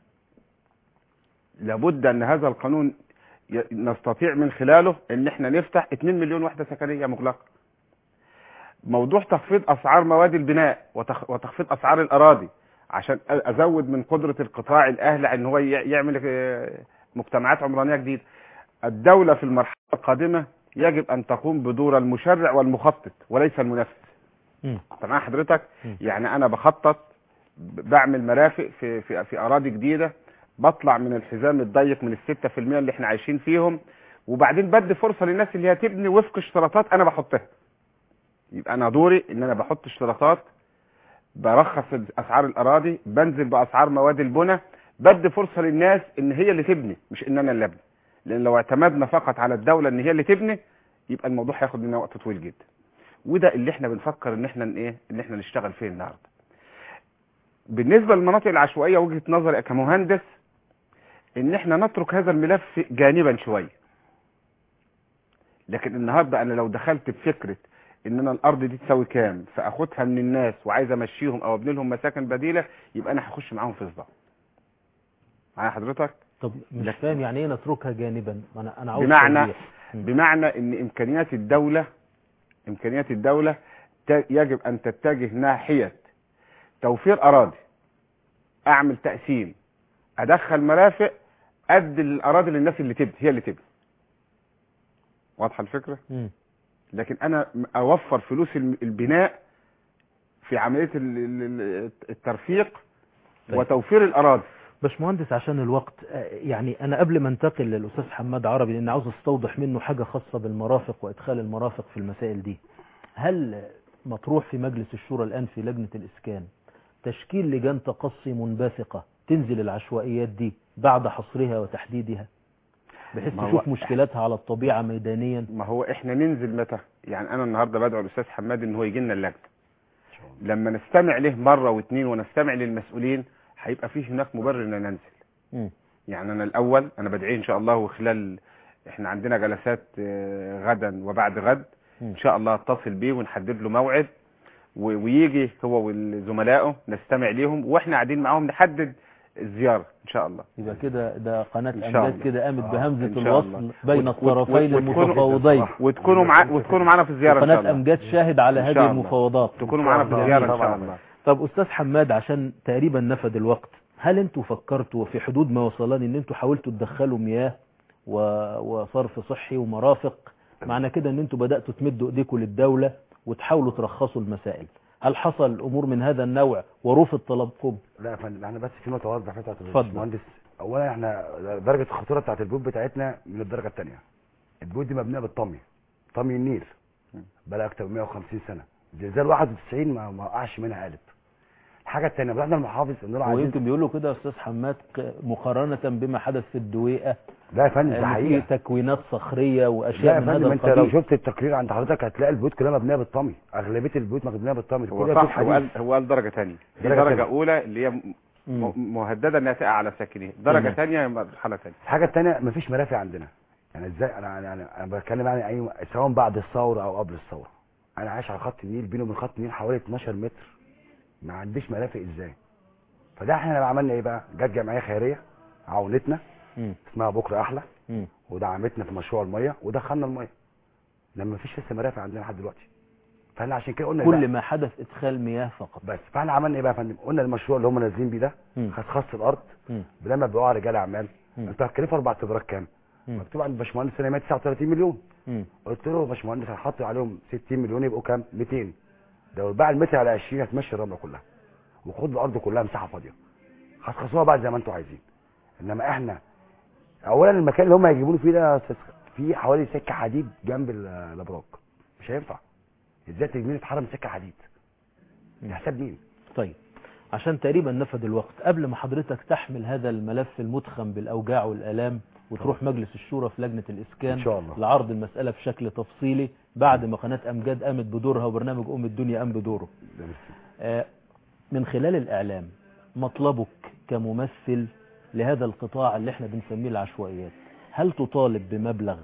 لابد ان هذا القانون ي- نستطيع من خلاله ان احنا نفتح 2 مليون وحده سكنيه مغلقه موضوع تخفيض اسعار مواد البناء وتخ- وتخفيض اسعار الاراضي عشان أ- ازود من قدره القطاع الاهلي ان هو ي- يعمل آه، مجتمعات عمرانيه جديده الدوله في المرحله القادمه يجب ان تقوم بدور المشرع والمخطط وليس المنفذ مم. تمام حضرتك مم. يعني انا بخطط ب- بعمل مرافق في في في اراضي جديده بطلع من الحزام الضيق من الستة في المية اللي احنا عايشين فيهم وبعدين بدي فرصة للناس اللي هتبني وفق اشتراطات انا بحطها يبقى انا دوري ان انا بحط اشتراطات برخص اسعار الاراضي بنزل باسعار مواد البناء بدي فرصة للناس ان هي اللي تبني مش ان انا اللي ابني لان لو اعتمدنا فقط على الدولة ان هي اللي تبني يبقى الموضوع هياخد مننا وقت طويل جدا وده اللي احنا بنفكر ان احنا ن- ايه ان احنا نشتغل فيه النهارده بالنسبه للمناطق العشوائيه وجهه نظري كمهندس ان احنا نترك هذا الملف جانبا شويه لكن النهارده انا لو دخلت بفكره ان انا الارض دي تساوي كام فاخدها من الناس وعايز امشيهم او ابني لهم مساكن بديله يبقى انا هخش معاهم في صدام معايا حضرتك طب مش لكن- فاهم يعني ايه نتركها جانبا ما انا انا عاوز بمعنى توضيح. مم. بمعنى ان امكانيات الدولة امكانيات الدولة ت- يجب ان تتجه ناحية توفير اراضي اعمل تقسيم ادخل مرافق ادي الاراضي للناس اللي تبني هي اللي تبني واضحة الفكرة مم. لكن انا م- اوفر فلوس الم- البناء في عملية ال- ال- ال- الترفيق طيب. وتوفير الاراضي باشمهندس عشان الوقت آه، يعني انا قبل ما انتقل للاستاذ حماد عربي لان عاوز استوضح منه حاجه خاصه بالمرافق وادخال المرافق في المسائل دي هل مطروح في مجلس الشورى الان في لجنه الاسكان تشكيل لجان تقصي منبثقه تنزل العشوائيات دي بعد حصرها وتحديدها بحيث ما هو- تشوف مشكلاتها على الطبيعه ميدانيا ما هو احنا ننزل متى يعني انا النهارده بدعو الاستاذ حماد ان هو يجي لنا اللجنه لما نستمع له مره واثنين ونستمع للمسؤولين هيبقى فيه هناك مبرر ان ننزل مم. يعني انا الاول انا بدعيه ان شاء الله وخلال احنا عندنا جلسات آه، غدا وبعد غد مم. ان شاء الله اتصل بيه ونحدد له موعد و- ويجي هو وزملائه نستمع ليهم واحنا قاعدين معاهم نحدد الزياره ان شاء الله يبقى كده ده قناه إن شاء امجاد الله. كده قامت آه، بهمزه إن شاء الوصل الله. بين وت- وت- الطرفين وت- وتكونوا- المتفاوضين وتكونوا مع وتكونوا معانا في الزياره ان شاء قناه الله امجاد شاهد على إن هذه شاء الله. المفاوضات تكونوا معانا في الزياره ان شاء الله طب استاذ حماد عشان تقريبا نفد الوقت هل انتوا فكرتوا في حدود ما وصلاني ان انتوا حاولتوا تدخلوا مياه و... وصرف صحي ومرافق معنى كده ان انتوا بداتوا تمدوا ايديكم للدوله وتحاولوا ترخصوا المسائل هل حصل امور من هذا النوع ورفض طلبكم لا يا فندم احنا بس في نقطه واضحه بتاعت اتفضل. المهندس اولا احنا درجه الخطوره بتاعت البيوت بتاعتنا من الدرجه الثانيه البيوت دي مبنيه بالطمي طمي النيل بقى اكتر من 150 سنه زلزال 91 ما ما وقعش منها قالب الحاجه الثانيه رحنا المحافظ قلنا له عايزين ويمكن بيقولوا كده يا استاذ حماد ق- مقارنه بما حدث في الدويقه لا يا فندم ده ان في حقيقه تكوينات صخريه لا واشياء يا من هذا فندم انت لو القبيل شفت التقرير عند حضرتك هتلاقي البيوت كلها مبنيه بالطمي اغلبيه البيوت مبنيه بالطمي هو كلها صح بيوت هو قال حديث. هو قال درجه ثانيه في درجة درجه تانية. اولى اللي هي م- مم. م- مهدده انها تقع على ساكنين درجه تمام. ثانيه مرحله ثانيه الحاجه الثانيه مفيش مرافق عندنا يعني ازاي انا يعني انا بتكلم يعني اي سواء بعد الثوره او قبل الثوره انا عايش على خط النيل بيني وبين خط النيل حوالي 12 متر ما عنديش مرافق ازاي فده احنا اللي عملنا ايه بقى جت جمعيه خيريه عاونتنا مم. اسمها بكره احلى مم. ودعمتنا في مشروع الميه ودخلنا الميه لما مفيش لسه مرافق عندنا لحد دلوقتي فاحنا عشان كده قلنا إيه كل بقى؟ ما حدث ادخال مياه فقط بس فاحنا عملنا ايه بقى يا فندم قلنا المشروع اللي هم نازلين بيه ده مم. خصخص الارض مم. لما بيقعوا رجال اعمال مم. انتوا هتكلفوا اربع تبرات كام مم. مكتوب عند الباشمهندس سليمان 39 مليون مم. قلت له يا باشمهندس هنحط عليهم 60 مليون يبقوا كام 200 لو باع المتر على 20 هتمشي الرمله كلها وخد الارض كلها مساحه فاضيه هتخصصوها بقى زي ما انتوا عايزين انما احنا اولا المكان اللي هم هيجيبوني فيه ده يا أستاذ، فيه حوالي سكه حديد جنب ال- الابراج مش هينفع ازاي تجميل اتحرم سكه حديد ده حساب مين طيب عشان تقريبا نفد الوقت قبل ما حضرتك تحمل هذا الملف المتخم بالأوجاع والآلام وتروح مجلس الشورى في لجنة الإسكان إن شاء الله. لعرض المسألة بشكل تفصيلي بعد ما قناة أمجاد قامت بدورها وبرنامج أم الدنيا قام بدوره ده بس. آه، من خلال الإعلام مطلبك كممثل لهذا القطاع اللي احنا بنسميه العشوائيات هل تطالب بمبلغ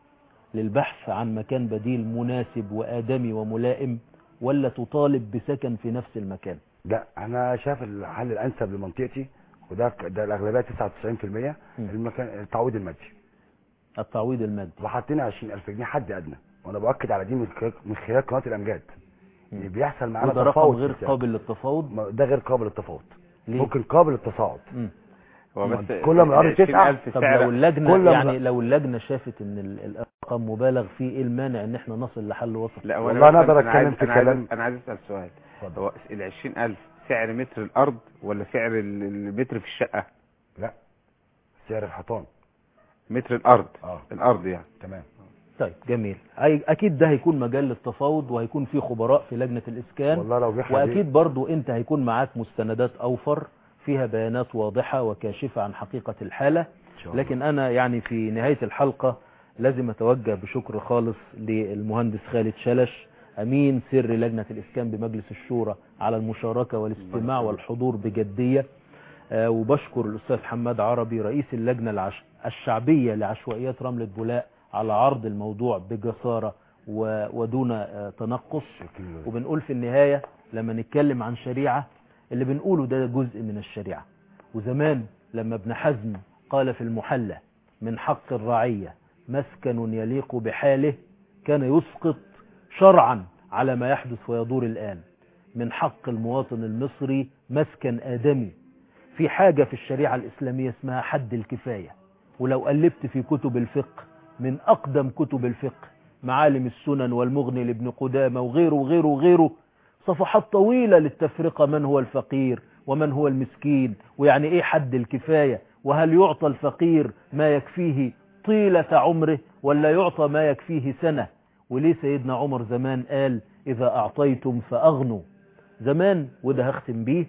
للبحث عن مكان بديل مناسب وآدمي وملائم ولا تطالب بسكن في نفس المكان لا انا شايف الحل الانسب لمنطقتي وده ده الاغلبيه 99% المكان التعويض المادي التعويض المادي وحاطين 20000 جنيه حد ادنى وانا باكد على دي من خلال- من خلال قناه الامجاد اللي بيحصل معانا وده رقم تفاوت غير في السعر. قابل للتفاوض ما- ده غير قابل للتفاوض ليه؟ ممكن قابل للتصاعد مم. هو ما بس كل ما الأرض تسعى، 20,000 طب سعر- لو اللجنة كل ما- يعني لو اللجنة شافت ان ال- الارقام مبالغ فيه ايه المانع ان احنا نصل لحل وسط لا هو والله بس- أنا أقدر أنا عايز- أتكلم في أنا عايز- كلام. انا عايز اسال سؤال اتفضل. هو ال 20000 سعر متر الارض ولا سعر ال- المتر في الشقه لا سعر الحيطان متر الارض اه الارض يعني تمام طيب جميل أي- اكيد ده هيكون مجال للتفاوض وهيكون فيه خبراء في لجنة الاسكان والله لو جه حديث- واكيد برضو انت هيكون معاك مستندات اوفر فيها بيانات واضحة وكاشفة عن حقيقة الحالة إن شاء الله. لكن انا يعني في نهاية الحلقة لازم اتوجه بشكر خالص للمهندس خالد شلش أمين سر لجنة الإسكان بمجلس الشورى على المشاركة والاستماع والحضور بجدية آه، وبشكر الأستاذ حماد عربي رئيس اللجنة العش... الشعبية لعشوائيات رملة بولاق على عرض الموضوع بجسارة و... ودون آه، تنقص وبنقول في النهاية لما نتكلم عن شريعة اللي بنقوله ده جزء من الشريعة وزمان لما ابن حزم قال في المحلى من حق الرعية مسكن يليق بحاله كان يسقط شرعا على ما يحدث ويدور الآن من حق المواطن المصري مسكن آدمي في حاجة في الشريعة الإسلامية اسمها حد الكفاية ولو قلبت في كتب الفقه من أقدم كتب الفقه معالم السنن والمغني لابن قدامة وغيره وغيره وغيره صفحات طويلة للتفرقة من هو الفقير ومن هو المسكين ويعني ايه حد الكفاية وهل يعطى الفقير ما يكفيه طيلة عمره ولا يعطى ما يكفيه سنة وليه سيدنا عمر زمان قال إذا أعطيتم فأغنوا زمان وده هختم بيه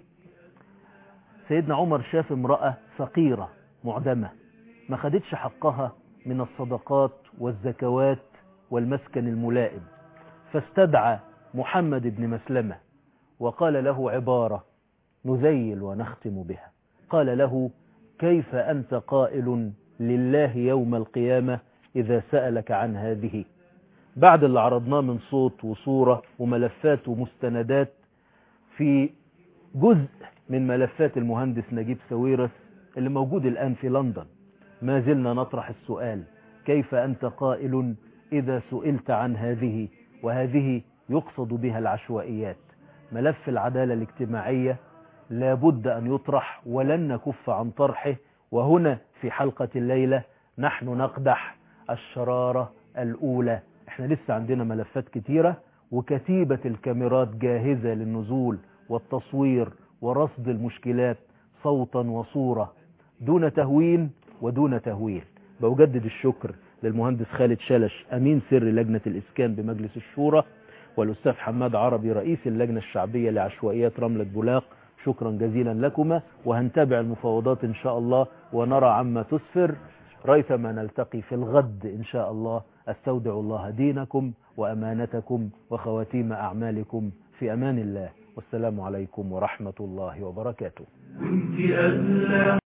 سيدنا عمر شاف امرأة فقيرة معدمة ما خدتش حقها من الصدقات والزكوات والمسكن الملائم فاستدعى محمد بن مسلمة وقال له عبارة نذيل ونختم بها قال له كيف أنت قائل لله يوم القيامة إذا سألك عن هذه بعد اللي عرضناه من صوت وصورة وملفات ومستندات في جزء من ملفات المهندس نجيب ساويرس اللي موجود الآن في لندن ما زلنا نطرح السؤال كيف أنت قائل إذا سئلت عن هذه وهذه يقصد بها العشوائيات ملف العدالة الاجتماعية لابد أن يطرح ولن نكف عن طرحه وهنا في حلقة الليلة نحن نقدح الشرارة الأولى احنا لسه عندنا ملفات كتيرة وكتيبة الكاميرات جاهزة للنزول والتصوير ورصد المشكلات صوتا وصورة دون تهوين ودون تهويل بوجدد الشكر للمهندس خالد شلش أمين سر لجنة الإسكان بمجلس الشورى والأستاذ حماد عربي رئيس اللجنة الشعبية لعشوائيات رملة بولاق شكرا جزيلا لكما وهنتابع المفاوضات إن شاء الله ونرى عما تسفر ريثما نلتقي في الغد إن شاء الله أستودع الله دينكم وأمانتكم وخواتيم أعمالكم في أمان الله والسلام عليكم ورحمة الله وبركاته كنت أغلى